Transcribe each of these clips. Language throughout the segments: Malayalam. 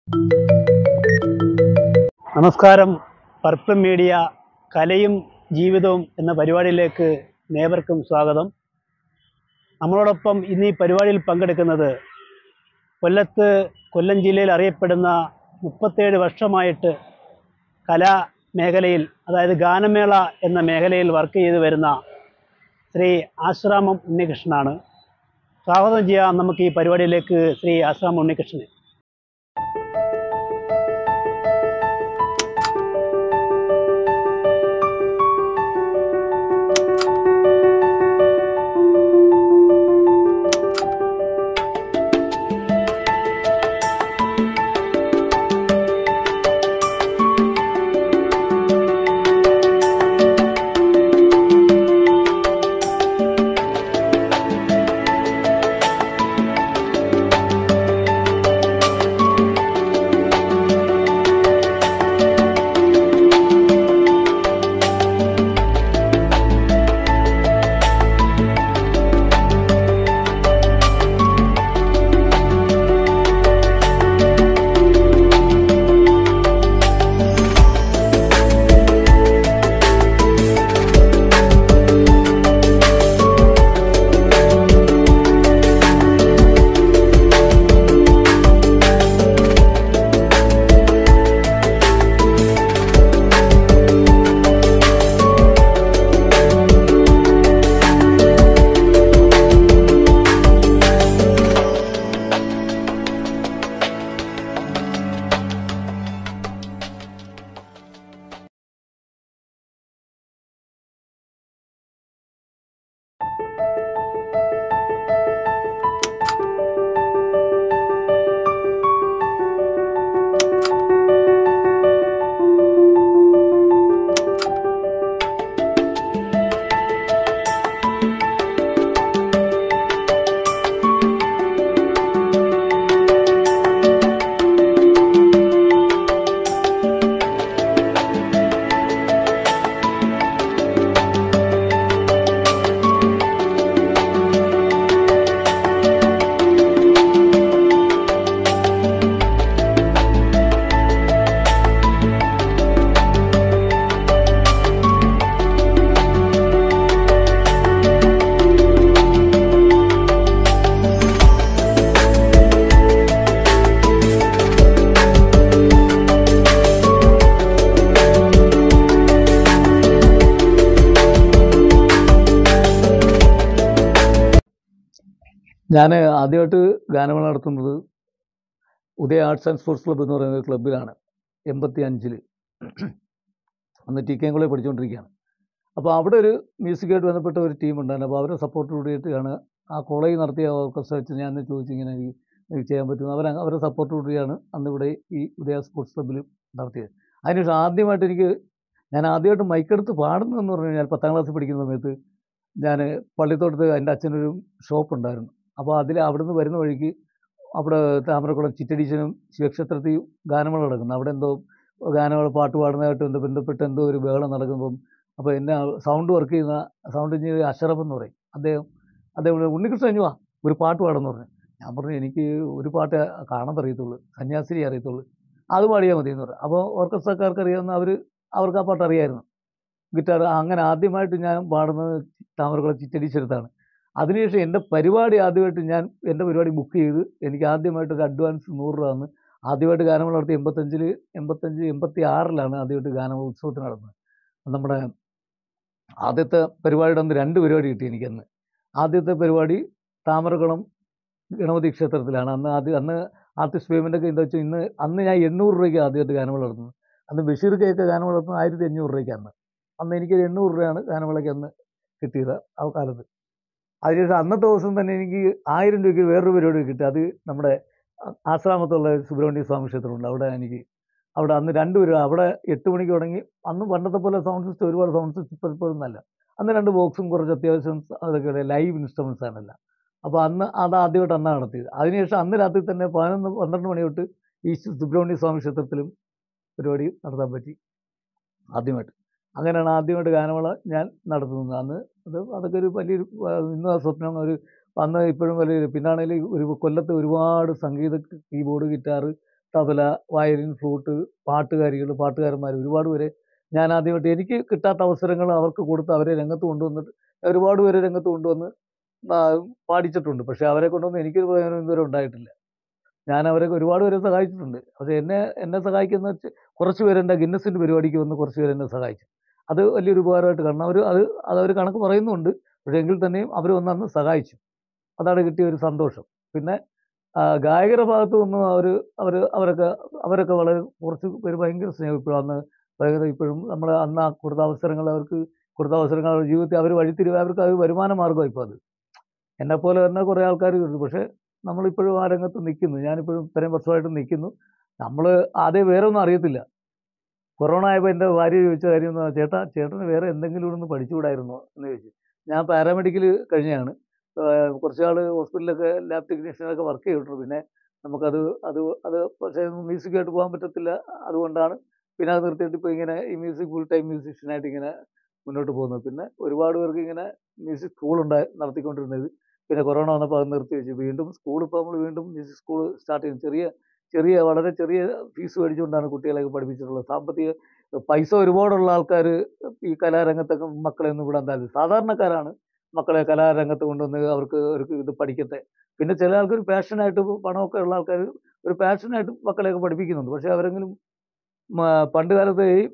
നമസ്കാരം പർപ്പിൾ മീഡിയ കലയും ജീവിതവും എന്ന പരിപാടിയിലേക്ക് നേവർക്കും സ്വാഗതം നമ്മളോടൊപ്പം ഇന്ന് ഈ പരിപാടിയിൽ പങ്കെടുക്കുന്നത് കൊല്ലത്ത് കൊല്ലം ജില്ലയിൽ അറിയപ്പെടുന്ന മുപ്പത്തേഴ് വർഷമായിട്ട് കലാ മേഖലയിൽ അതായത് ഗാനമേള എന്ന മേഖലയിൽ വർക്ക് ചെയ്തു വരുന്ന ശ്രീ ആശ്രാമം ഉണ്ണികൃഷ്ണനാണ് സ്വാഗതം ചെയ്യാം നമുക്ക് ഈ പരിപാടിയിലേക്ക് ശ്രീ ആശ്രാമം ഉണ്ണികൃഷ്ണനെ ഞാൻ ആദ്യമായിട്ട് ഗാനമേള നടത്തുന്നത് Udaya arts and sports club എന്ന് പറയുന്ന ഒരു ക്ലബ്ബിലാണ് എൺപത്തി അഞ്ചിൽ അന്ന് ടി കെ കോളേജ് പഠിച്ചുകൊണ്ടിരിക്കുകയാണ് അപ്പോൾ അവിടെ ഒരു മ്യൂസിക്കായിട്ട് ബന്ധപ്പെട്ട ഒരു ടീം ഉണ്ടായിരുന്നു അപ്പോൾ അവരെ സപ്പോർട്ട് കൂടിയിട്ടാണ് ആ കോളേജ് നടത്തിയ ഓർക്കസ്ട്ര വെച്ച് ഞാൻ ചോദിച്ചു ഇങ്ങനെ എനിക്ക് എനിക്ക് ചെയ്യാൻ പറ്റും അവർ അവരെ സപ്പോർട്ട് കൂടിയാണ് അന്ന് ഇവിടെ ഈ ഉദയ സ്പോർട്സ് ക്ലബ്ബിൽ നടത്തിയത് അതിനുശേഷം ആദ്യമായിട്ട് എനിക്ക് ഞാൻ ആദ്യമായിട്ട് മൈക്കെടുത്ത് പാടുന്നതെന്ന് പറഞ്ഞു കഴിഞ്ഞാൽ പത്താം ക്ലാസ്സിൽ പഠിക്കുന്ന സമയത്ത് ഞാൻ പള്ളിത്തോട്ടത്ത് എൻ്റെ അച്ഛനൊരു ഷോപ്പ് ഉണ്ടായിരുന്നു അപ്പോൾ അതിൽ അവിടുന്ന് വരുന്ന വഴിക്ക് അവിടെ താമരക്കുളം ചിറ്റടീശനും ശിവക്ഷേത്രത്തിൽ ഗാനമേള നടക്കുന്നു അവിടെ എന്തോ ഗാനമേള പാട്ട് പാടുന്നതായിട്ട് എന്തോ ബന്ധപ്പെട്ട് എന്തോ ഒരു ബഹളം നടക്കുമ്പം അപ്പോൾ എന്നെ സൗണ്ട് വർക്ക് ചെയ്യുന്ന സൗണ്ട് എഞ്ചിനീയർ അഷറഫ് എന്ന് പറയും അദ്ദേഹം അദ്ദേഹം ഇവിടെ, ഉണ്ണികൃഷ്ണൻ അഞ്ഞുവാ ഒരു പാട്ട് പാടെന്ന് പറഞ്ഞു ഞാൻ പറഞ്ഞു എനിക്ക് ഒരു പാട്ട് കാണാൻ അറിയത്തുള്ളൂ സന്യാസിനി അറിയത്തുള്ളൂ അത് പാടിയാൽ മതി എന്ന് പറഞ്ഞു അപ്പോൾ ഓർക്കസ്ട്രക്കാർക്ക് അറിയാവുന്ന അവർ അവർക്ക് ആ പാട്ട് അറിയായിരുന്നു ഗിറ്റാർ അങ്ങനെ ആദ്യമായിട്ട് ഞാൻ പാടുന്നത് താമരക്കുളം ചിറ്റടീശ്വരത്താണ് അതിനുശേഷം എൻ്റെ പരിപാടി ആദ്യമായിട്ട് ഞാൻ എൻ്റെ പരിപാടി ബുക്ക് ചെയ്ത് എനിക്ക് ആദ്യമായിട്ട് ഒരു അഡ്വാൻസ് നൂറ് രൂപ തന്ന് ആദ്യമായിട്ട് ഗാനമേള നടത്തി എൺപത്തഞ്ചിൽ എൺപത്തഞ്ച് എൺപത്തി ആറിലാണ് ആദ്യമായിട്ട് ഗാനമേള ഉത്സവത്തിന് നടന്നത് നമ്മുടെ ആദ്യത്തെ പരിപാടിയുടെ അന്ന് രണ്ട് പരിപാടി കിട്ടി എനിക്കന്ന് ആദ്യത്തെ പരിപാടി താമരക്കുളം ഗണപതി ക്ഷേത്രത്തിലാണ് അന്ന് ആദ്യം അന്ന് ആർട്ടിസ്റ്റ് പേയ്മെൻ്റ് ഒക്കെ എന്താ വെച്ചാൽ ഇന്ന് അന്ന് ഞാൻ എണ്ണൂറ് രൂപയ്ക്ക് ആദ്യമായിട്ട് ഗാനമേള നടത്തുന്നത് അന്ന് ബഷീർ കേക്ക് ഗാനമേള നടത്തുന്നത് ആയിരത്തി അഞ്ഞൂറ് രൂപയ്ക്ക് അന്ന് അന്ന് എനിക്ക് എണ്ണൂറ് രൂപയാണ് ഗാനമേളയ്ക്ക് അന്ന് കിട്ടിയത് ആ കാലത്ത് അതിനുശേഷം അന്നത്തെ ദിവസം തന്നെ എനിക്ക് ആയിരം രൂപയ്ക്ക് വേറൊരു പരിപാടി കിട്ടി അത് നമ്മുടെ ആശ്രാമത്തുള്ള സുബ്രഹ്മണ്യ സ്വാമി ക്ഷേത്രമുണ്ട് അവിടെ എനിക്ക് അവിടെ അന്ന് രണ്ട് പേര് അവിടെ എട്ട് മണിക്ക് തുടങ്ങി അന്ന് പണ്ടത്തെ പോലെ സൗണ്ട് സിസ്റ്റം ഒരുപാട് സൗണ്ട് സിസ്റ്റം ഇപ്പോൾ ഇപ്പോൾ ഒന്നല്ല അന്ന് രണ്ട് ബോക്സും കുറച്ച് അത്യാവശ്യം അതൊക്കെ ലൈവ് ഇൻസ്ട്രുമെൻസ് ആണല്ല അപ്പോൾ അന്ന് അത് ആദ്യമായിട്ട് അന്നാണ് നടത്തിയത് അതിനുശേഷം അന്ന് രാത്രി തന്നെ പതിനൊന്ന് പന്ത്രണ്ട് മണി തൊട്ട് ഈ സുബ്രഹ്മണ്യ സ്വാമി ക്ഷേത്രത്തിലും പരിപാടി നടത്താൻ പറ്റി ആദ്യമായിട്ട് അങ്ങനെയാണ് ആദ്യമായിട്ട് ഗാനമേള ഞാൻ നടത്തുന്നത് അന്ന് അത് അതൊക്കെ ഒരു വലിയൊരു ആ, ഇന്നും ആ സ്വപ്നം ഒരു അന്ന് ഇപ്പോഴും വലിയൊരു പിന്നാണെങ്കിൽ ഒരു കൊല്ലത്ത് ഒരുപാട് സംഗീത keyboard guitar tabla violin flute പാട്ടുകാരികൾ പാട്ടുകാരന്മാർ ഒരുപാട് പേരെ ഞാൻ ആദ്യമായിട്ട് എനിക്ക് കിട്ടാത്ത അവസരങ്ങൾ അവർക്ക് കൊടുത്ത് അവരെ രംഗത്ത് കൊണ്ടുവന്നിട്ട് ഒരുപാട് പേരെ രംഗത്ത് കൊണ്ടുവന്ന് ആ, പാടിച്ചിട്ടുണ്ട് പക്ഷേ അവരെ കൊണ്ടൊന്നും എനിക്കൊരു പ്രയോജനം ഇതുവരെ ഉണ്ടായിട്ടില്ല ഞാൻ അവരെ ഒരുപാട് പേരെ സഹായിച്ചിട്ടുണ്ട് പക്ഷേ എന്നെ എന്നെ സഹായിക്കുന്ന വെച്ച് കുറച്ച് പേര് എൻ്റെ ഗിന്നസിൻ്റെ പരിപാടിക്ക് വന്ന് കുറച്ച് പേര് എന്നെ സഹായിച്ചു അത് വലിയൊരു ഉപകാരമായിട്ട് കാരണം അവർ അത് അത് അവർ കണക്ക് പറയുന്നുണ്ട് പക്ഷേ എങ്കിൽ തന്നെയും അവർ വന്ന് അന്ന് സഹായിച്ചു അതാണ് കിട്ടിയ ഒരു സന്തോഷം പിന്നെ ആ, ഗായകരുടെ ഭാഗത്തു നിന്നും അവർ അവർ അവരൊക്കെ അവരൊക്കെ വളരെ കുറച്ച് പേര് ഭയങ്കര സ്നേഹം ഇപ്പോഴും അന്ന് ഭയങ്കര ഇപ്പോഴും നമ്മൾ അന്ന് ആ കൊടുത്ത അവസരങ്ങൾ അവർക്ക് കൊടുത്ത അവസരങ്ങൾ അവരുടെ ജീവിതത്തിൽ അവർ വഴിത്തിരിവ് അവർക്ക് അത് വരുമാന മാർഗ്ഗമാണ് ഇപ്പോൾ അത് എന്നെപ്പോലെ തന്നെ കുറേ ആൾക്കാർ ഉണ്ട് പക്ഷേ നമ്മളിപ്പോഴും ആ രംഗത്ത് നിൽക്കുന്നു ഞാനിപ്പോഴും ഇത്രയും വർഷമായിട്ട് നിൽക്കുന്നു നമ്മൾ ആദ്യം വേറെ ഒന്നും അറിയത്തില്ല കൊറോണ ആയപ്പോൾ എൻ്റെ ഭാര്യ ചോദിച്ച കാര്യം എന്ന് പറഞ്ഞാൽ ചേട്ടാ ചേട്ടന് വേറെ എന്തെങ്കിലും ഒന്ന് പഠിച്ചുകൂടായിരുന്നോ എന്ന് ചോദിച്ചു ഞാൻ പാരാമെഡിക്കൽ കഴിഞ്ഞാണ് ഏഹ് കുറച്ച് നാൾ ഹോസ്പിറ്റലിലൊക്കെ ലാബ് ടെക്നീഷ്യനൊക്കെ വർക്ക് ചെയ്തിട്ടുണ്ട് പിന്നെ നമുക്കത് അത് അത് പക്ഷേ മ്യൂസിക്കായിട്ട് പോകാൻ പറ്റത്തില്ല അതുകൊണ്ടാണ് പിന്നെ അത് നിർത്തിയിട്ട് ഇപ്പോൾ ഇങ്ങനെ ഈ മ്യൂസിക് ഫുൾ ടൈം മ്യൂസിഷ്യനായിട്ട് ഇങ്ങനെ മുന്നോട്ട് പോകുന്നത് പിന്നെ ഒരുപാട് പേർക്ക് ഇങ്ങനെ മ്യൂസിക് സ്കൂൾ ഉണ്ടായി നടത്തിക്കൊണ്ടിരുന്നത് പിന്നെ കൊറോണ വന്നപ്പോൾ അത് നിർത്തി വെച്ചു വീണ്ടും സ്കൂൾ ഇപ്പോൾ നമ്മൾ വീണ്ടും മ്യൂസിക് സ്കൂൾ സ്റ്റാർട്ട് ചെയ്യും ചെറിയ ചെറിയ വളരെ ചെറിയ ഫീസ് മേടിച്ചുകൊണ്ടാണ് കുട്ടികളെയൊക്കെ പഠിപ്പിച്ചിട്ടുള്ളത് സാമ്പത്തിക പൈസ ഒരുപാടുള്ള ആൾക്കാർ ഈ കലാരംഗത്തൊക്കെ മക്കളെ ഒന്നും വിടാൻ താല്പര്യം സാധാരണക്കാരാണ് മക്കളെ കലാരംഗത്ത് കൊണ്ടുവന്ന് അവർക്ക് അവർക്ക് ഇത് പഠിക്കട്ടെ പിന്നെ ചില ആൾക്കാർ പാഷനായിട്ട് പണമൊക്കെ ഉള്ള ആൾക്കാർ ഒരു പാഷനായിട്ട് മക്കളെയൊക്കെ പഠിപ്പിക്കുന്നുണ്ട് പക്ഷേ അവരെങ്കിലും മ- പണ്ട് കാലത്ത് ഈ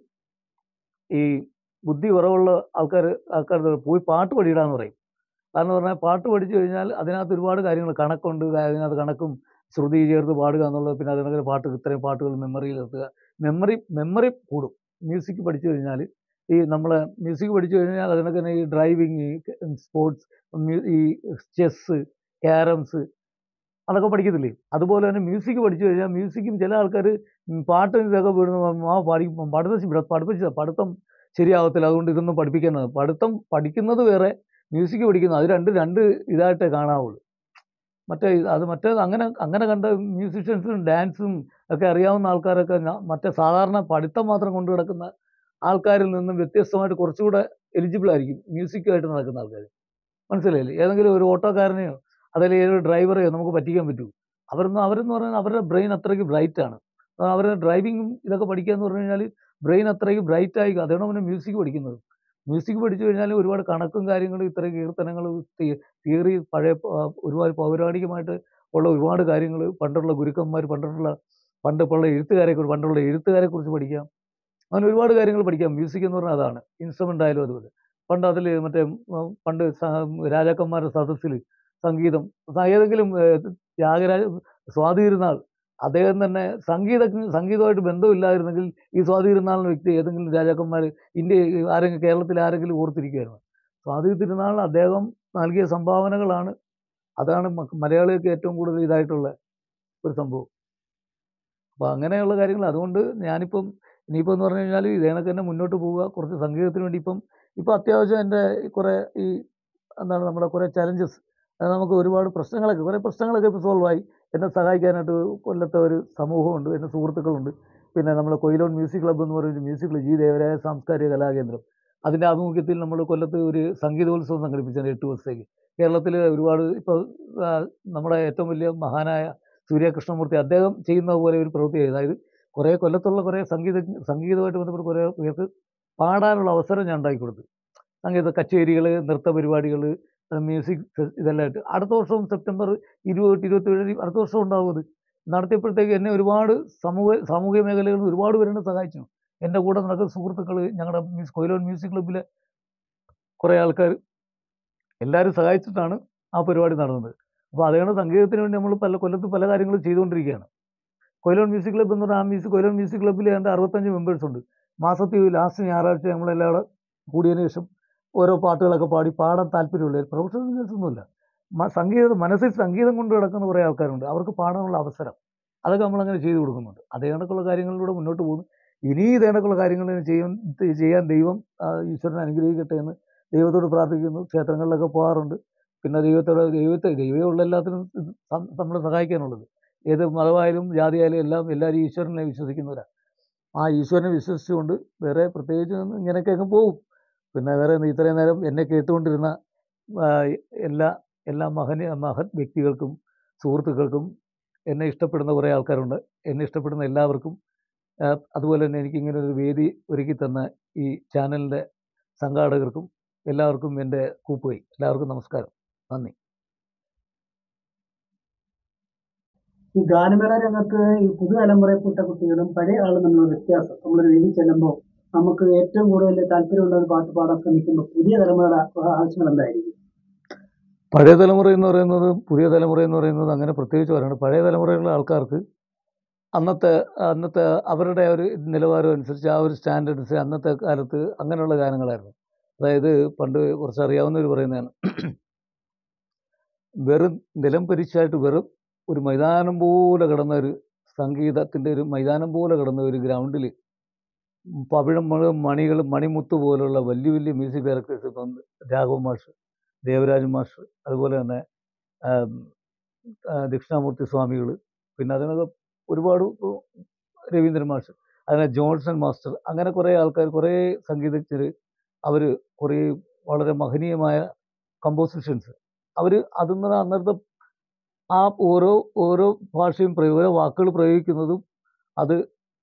ഈ ബുദ്ധി കുറവുള്ള ആൾക്കാർ ആൾക്കാർ പോയി പാട്ട് പഠിയിടാന്ന് പറയും കാരണം പറഞ്ഞാൽ പാട്ട് പഠിച്ചു കഴിഞ്ഞാൽ അതിനകത്ത് ഒരുപാട് കാര്യങ്ങൾ കണക്കുണ്ട് അതിനകത്ത് കണക്കും ശ്രുതി ചേർത്ത് പാടുക എന്നുള്ളത് പിന്നെ അതിനകത്ത് പാട്ട് ഇത്രയും പാട്ടുകൾ മെമ്മറിയിൽ നിർത്തുക മെമ്മറി മെമ്മറി കൂടും മ്യൂസിക് പഠിച്ചു കഴിഞ്ഞാൽ ഈ നമ്മൾ മ്യൂസിക് പഠിച്ചു കഴിഞ്ഞാൽ അതിനൊക്കെ തന്നെ ഈ ഡ്രൈവിങ് സ്പോർട്സ് ഈ ചെസ്സ് ക്യാരംസ് അതൊക്കെ പഠിക്കത്തില്ലേ അതുപോലെ തന്നെ മ്യൂസിക് പഠിച്ചു കഴിഞ്ഞാൽ മ്യൂസിക്കും ചില ആൾക്കാർ പാട്ട് ഇതൊക്കെ വിടുന്ന ആ പഠി പഠിത്തം പഠിപ്പിച്ച പഠിത്തം ശരിയാവത്തില്ല അതുകൊണ്ട് ഇതൊന്നും പഠിപ്പിക്കുന്നത് പഠിത്തം പഠിക്കുന്നത് വേറെ മ്യൂസിക് പഠിക്കുന്നത് അത് രണ്ട് രണ്ട് ഇതായിട്ടേ കാണാവുള്ളൂ മറ്റേ ഇത് അത് മറ്റേ അങ്ങനെ അങ്ങനെ കണ്ട മ്യൂസിഷ്യൻസും ഡാൻസും ഒക്കെ അറിയാവുന്ന ആൾക്കാരൊക്കെ ഞാ- മറ്റേ സാധാരണ പഠിത്തം മാത്രം കൊണ്ടു കിടക്കുന്ന ആൾക്കാരിൽ നിന്നും വ്യത്യസ്തമായിട്ട് കുറച്ചുകൂടെ എലിജിബിൾ ആയിരിക്കും മ്യൂസിക്കുമായിട്ട് നടക്കുന്ന ആൾക്കാർ മനസ്സിലായില്ലേ ഏതെങ്കിലും ഒരു ഓട്ടോക്കാരനെയോ അതല്ലെങ്കിൽ ഏതൊരു ഡ്രൈവറെയോ നമുക്ക് പറ്റിക്കാൻ പറ്റൂ അവരൊന്നും അവരെന്ന് പറഞ്ഞാൽ അവരുടെ ബ്രെയിൻ അത്രയ്ക്ക് ബ്രൈറ്റ് ആണ് ആ അവരുടെ ഡ്രൈവിങ്ങും ഇതൊക്കെ പഠിക്കുക എന്ന് പറഞ്ഞു കഴിഞ്ഞാൽ ബ്രെയിൻ അത്രയ്ക്ക് ബ്രൈറ്റ് ആയി അതുകൊണ്ട് പിന്നെ മ്യൂസിക് പഠിക്കുന്നത് മ്യൂസിക് പഠിച്ചു കഴിഞ്ഞാൽ ഒരുപാട് കണക്കും കാര്യങ്ങളും ഇത്രയും കീർത്തനങ്ങളും തിയറി പഴയ പ- ഒരുപാട് പൗരാണികമായിട്ട് ഉള്ള ഒരുപാട് കാര്യങ്ങൾ പണ്ടുള്ള ഗുരുക്കന്മാർ പണ്ടുള്ള പണ്ട് ഇപ്പോൾ ഉള്ള എഴുത്തുകാരെ കുറിച്ച് പണ്ടുള്ള എഴുത്തുകാരെ കുറിച്ച് പഠിക്കാം അങ്ങനെ ഒരുപാട് കാര്യങ്ങൾ പഠിക്കാം മ്യൂസിക് എന്ന് പറഞ്ഞാൽ അതാണ് ഇൻസ്ട്രുമെൻ്റ് ആയാലും അതുപോലെ പണ്ട് അതിൽ മറ്റേ ഉം, പണ്ട് സ- രാജാക്കന്മാരുടെ സദസ്സിൽ സംഗീതം സ- ഏതെങ്കിലും ഏഹ്, ത്യാഗരാജ സ്വാതി തിരുനാൾ അദ്ദേഹം തന്നെ സംഗീത സംഗീതമായിട്ട് ബന്ധമില്ലായിരുന്നെങ്കിൽ ഈ സ്വാതി തിരുനാൾ എന്ന വ്യക്തി ഏതെങ്കിലും രാജാക്കന്മാർ ഇന്ത്യ ആരെങ്കിലും കേരളത്തിൽ ആരെങ്കിലും ഓർത്തിരിക്കുമായിരുന്നു സ്വാതി തിരുനാൾ അദ്ദേഹം നൽകിയ സംഭാവനകളാണ് അതാണ് മ- മലയാളികൾക്ക് ഏറ്റവും കൂടുതൽ ഇതായിട്ടുള്ള ഒരു സംഭവം അപ്പോൾ അങ്ങനെയുള്ള കാര്യങ്ങൾ അതുകൊണ്ട് ഞാനിപ്പം ഇനിയിപ്പോൾ എന്ന് പറഞ്ഞു കഴിഞ്ഞാൽ ഇതേണക്ക് തന്നെ മുന്നോട്ട് പോവുക കുറച്ച് സംഗീതത്തിന് വേണ്ടി ഇപ്പം ഇപ്പോൾ അത്യാവശ്യം എൻ്റെ കുറേ ഈ എന്താണ് നമ്മുടെ കുറേ ചലഞ്ചസ് നമുക്ക് ഒരുപാട് പ്രശ്നങ്ങളൊക്കെ കുറേ പ്രശ്നങ്ങളൊക്കെ ഇപ്പോൾ സോൾവ് ആയി എന്നെ സഹായിക്കാനായിട്ട് കൊല്ലത്തെ ഒരു സമൂഹമുണ്ട് എൻ്റെ സുഹൃത്തുക്കളുണ്ട് പിന്നെ നമ്മുടെ കൊയിലോൺ മ്യൂസിക് ക്ലബ്ബ് എന്ന് പറയുന്ന മ്യൂസിക് ക്ലബ്ബ് ജി ദേവരായ സാംസ്കാരിക കലാകേന്ദ്രം അതിൻ്റെ ആഭിമുഖ്യത്തിൽ നമ്മൾ കൊല്ലത്ത് ഒരു സംഗീതോത്സവം സംഘടിപ്പിച്ചത് എട്ട് ദിവസത്തേക്ക് കേരളത്തിൽ ഒരുപാട് ഇപ്പോൾ ആ, നമ്മുടെ ഏറ്റവും വലിയ മഹാനായ സൂര്യകൃഷ്ണമൂർത്തി അദ്ദേഹം ചെയ്യുന്ന പോലെ ഒരു പ്രവൃത്തി അതായത് കുറേ കൊല്ലത്തുള്ള കുറേ സംഗീത സംഗീതമായിട്ട് ബന്ധപ്പെട്ട് കുറേ പേർക്ക് പാടാനുള്ള അവസരം ഞാൻ ഉണ്ടാക്കി കൊടുത്തു സംഗീത കച്ചേരികൾ നൃത്ത പരിപാടികൾ മ്യൂസിക് ഫെസ് ഇതെല്ലാം ആയിട്ട് അടുത്ത വർഷവും സെപ്റ്റംബർ ഇരുപത് ഇരുപത്തേഴ് അടുത്ത വർഷം ഉണ്ടാവും അത് നടത്തിയപ്പോഴത്തേക്ക് എന്നെ ഒരുപാട് സമൂഹ സാമൂഹിക മേഖലകളിൽ നിന്ന് ഒരുപാട് പേരെന്നെ സഹായിച്ചു എൻ്റെ കൂടെ നടക്കുന്ന സുഹൃത്തുക്കൾ ഞങ്ങളുടെ മ്യൂസ് കൊയിലോൺ മ്യൂസിക് ക്ലബ്ബിലെ കുറേ ആൾക്കാർ എല്ലാവരും സഹായിച്ചിട്ടാണ് ആ പരിപാടി നടന്നത് അപ്പോൾ അതുകൊണ്ട് സംഗീതത്തിന് വേണ്ടി നമ്മൾ പല കൊല്ലത്ത് പല കാര്യങ്ങളും ചെയ്തുകൊണ്ടിരിക്കുകയാണ് കൊയിലോൺ മ്യൂസിക് ക്ലബ്ബ് എന്ന് പറഞ്ഞാൽ ആ മ്യൂസിക് കൊയിലോൺ മ്യൂസിക് ക്ലബ്ബിൽ ഏതാണ്ട് അറുപത്തഞ്ച് മെമ്പേഴ്സ് ഉണ്ട് മാസത്തിൽ ലാസ്റ്റ് ഞായറാഴ്ച നമ്മളെല്ലാം കൂടെ കൂടിയതിന് ശേഷം ഓരോ പാട്ടുകളൊക്കെ പാടി പാടാൻ താല്പര്യമുള്ള പ്രൊഫഷണൽ സിംഗേഴ്സ് ഒന്നുമില്ല മ- സംഗീതം മനസ്സിൽ സംഗീതം കൊണ്ട് കിടക്കുന്ന കുറേ ആൾക്കാരുണ്ട് അവർക്ക് പാടാനുള്ള അവസരം അതൊക്കെ നമ്മളങ്ങനെ ചെയ്തു കൊടുക്കുന്നുണ്ട് അതേ കണക്കുള്ള കാര്യങ്ങളിലൂടെ മുന്നോട്ട് പോകുന്നു ഇനി ഇതേ കണക്കുള്ള കാര്യങ്ങൾ ചെയ്യാൻ ചെയ്യാൻ ദൈവം ആ, ഈശ്വരനെ അനുഗ്രഹിക്കട്ടെ എന്ന് ദൈവത്തോട് പ്രാർത്ഥിക്കുന്നു ക്ഷേത്രങ്ങളിലൊക്കെ പോകാറുണ്ട് പിന്നെ ദൈവത്തോട് ദൈവത്തെ ദൈവമേ ഉള്ള എല്ലാത്തിനും നമ്മളെ സഹായിക്കാനുള്ളത് ഏത് മതമായാലും ജാതിയായാലും എല്ലാം എല്ലാവരും ഈശ്വരനെ വിശ്വസിക്കുന്നവരാണ് ആ ഈശ്വരനെ വിശ്വസിച്ചുകൊണ്ട് വേറെ പ്രത്യേകിച്ച് ഒന്നും ഇങ്ങനെയൊക്കെ അങ്ങ് പോകും പിന്നെ വേറെ ഒന്നും ഇത്രയും നേരം എന്നെ കേട്ടുകൊണ്ടിരുന്ന ആ, എല്ലാ എല്ലാ മഹന മഹത് വ്യക്തികൾക്കും സുഹൃത്തുക്കൾക്കും എന്നെ ഇഷ്ടപ്പെടുന്ന കുറേ ആൾക്കാരുണ്ട് എന്നെ ഇഷ്ടപ്പെടുന്ന എല്ലാവർക്കും ആ, അതുപോലെ തന്നെ എനിക്ക് ഇങ്ങനെ ഒരു വേദി ഒരുക്കി തന്ന ഈ ചാനലിൻ്റെ സംഘാടകർക്കും എല്ലാവർക്കും എൻ്റെ കൂപ്പുകൈ എല്ലാവർക്കും നമസ്കാരം നന്ദി ഈ ഗാനമേള രംഗത്ത് ഈ പുതുതലമുറയിൽപ്പെട്ട കുട്ടികളും പഴയ ആളും തമ്മിലുള്ള വ്യത്യാസം നമ്മളൊരു വേദി ചെല്ലുമ്പോൾ നമുക്ക് ഏറ്റവും കൂടുതൽ താല്പര്യമുള്ള ഒരു പാട്ട് പാടാൻ ശ്രമിക്കുമ്പോൾ പുതിയ തലമുറയുടെ ആവശ്യങ്ങൾ എന്തായിരിക്കും പഴയ തലമുറ എന്ന് പറയുന്നത് പുതിയ തലമുറ എന്ന് പറയുന്നത് അങ്ങനെ പ്രത്യേകിച്ച് പറയുന്നത് പഴയ തലമുറയിലുള്ള ആൾക്കാർക്ക് അന്നത്തെ അന്നത്തെ അവരുടെ ഒരു നിലവാരം അനുസരിച്ച് ആ ഒരു സ്റ്റാൻഡേർഡ് അനുസരിച്ച് അന്നത്തെ കാലത്ത് അങ്ങനെയുള്ള ഗാനങ്ങളായിരുന്നു അതായത് പണ്ട് കുറച്ച് അറിയാവുന്നവർ പറയുന്നതാണ് വെറും നിലം പരിച്ചായിട്ട് വെറും ഒരു മൈതാനം പോലെ കിടന്ന ഒരു സംഗീതത്തിൻ്റെ ഒരു മൈതാനം പോലെ കിടന്ന ഒരു ഗ്രൗണ്ടിൽ പവിഴം മണി- മണികൾ മണിമുത്ത് പോലുള്ള വലിയ വലിയ മ്യൂസിക് ഡയറക്ടേഴ്സ് ഇപ്പം രാഘവ മാഷ് ദേവരാജ് മാഷ് അതുപോലെ തന്നെ ആം, ആ, ദക്ഷിണാമൂർത്തി സ്വാമികൾ പിന്നെ അതിനൊക്കെ ഒരുപാട് ഇപ്പൊ രവീന്ദ്രൻ മാഷ് അങ്ങനെ ജോൺസൺ മാസ്റ്റർ അങ്ങനെ കുറേ ആൾക്കാർ കുറേ സംഗീതജ്ഞർ അവർ കുറേ വളരെ മഹനീയമായ കമ്പോസിഷൻസ് അവർ അതിൽ നിന്ന് അന്നത്തെ ആ ഓരോ ഓരോ ഭാഷയും പ്രയോ- ഓരോ വാക്കുകൾ പ്രയോഗിക്കുന്നതും അത്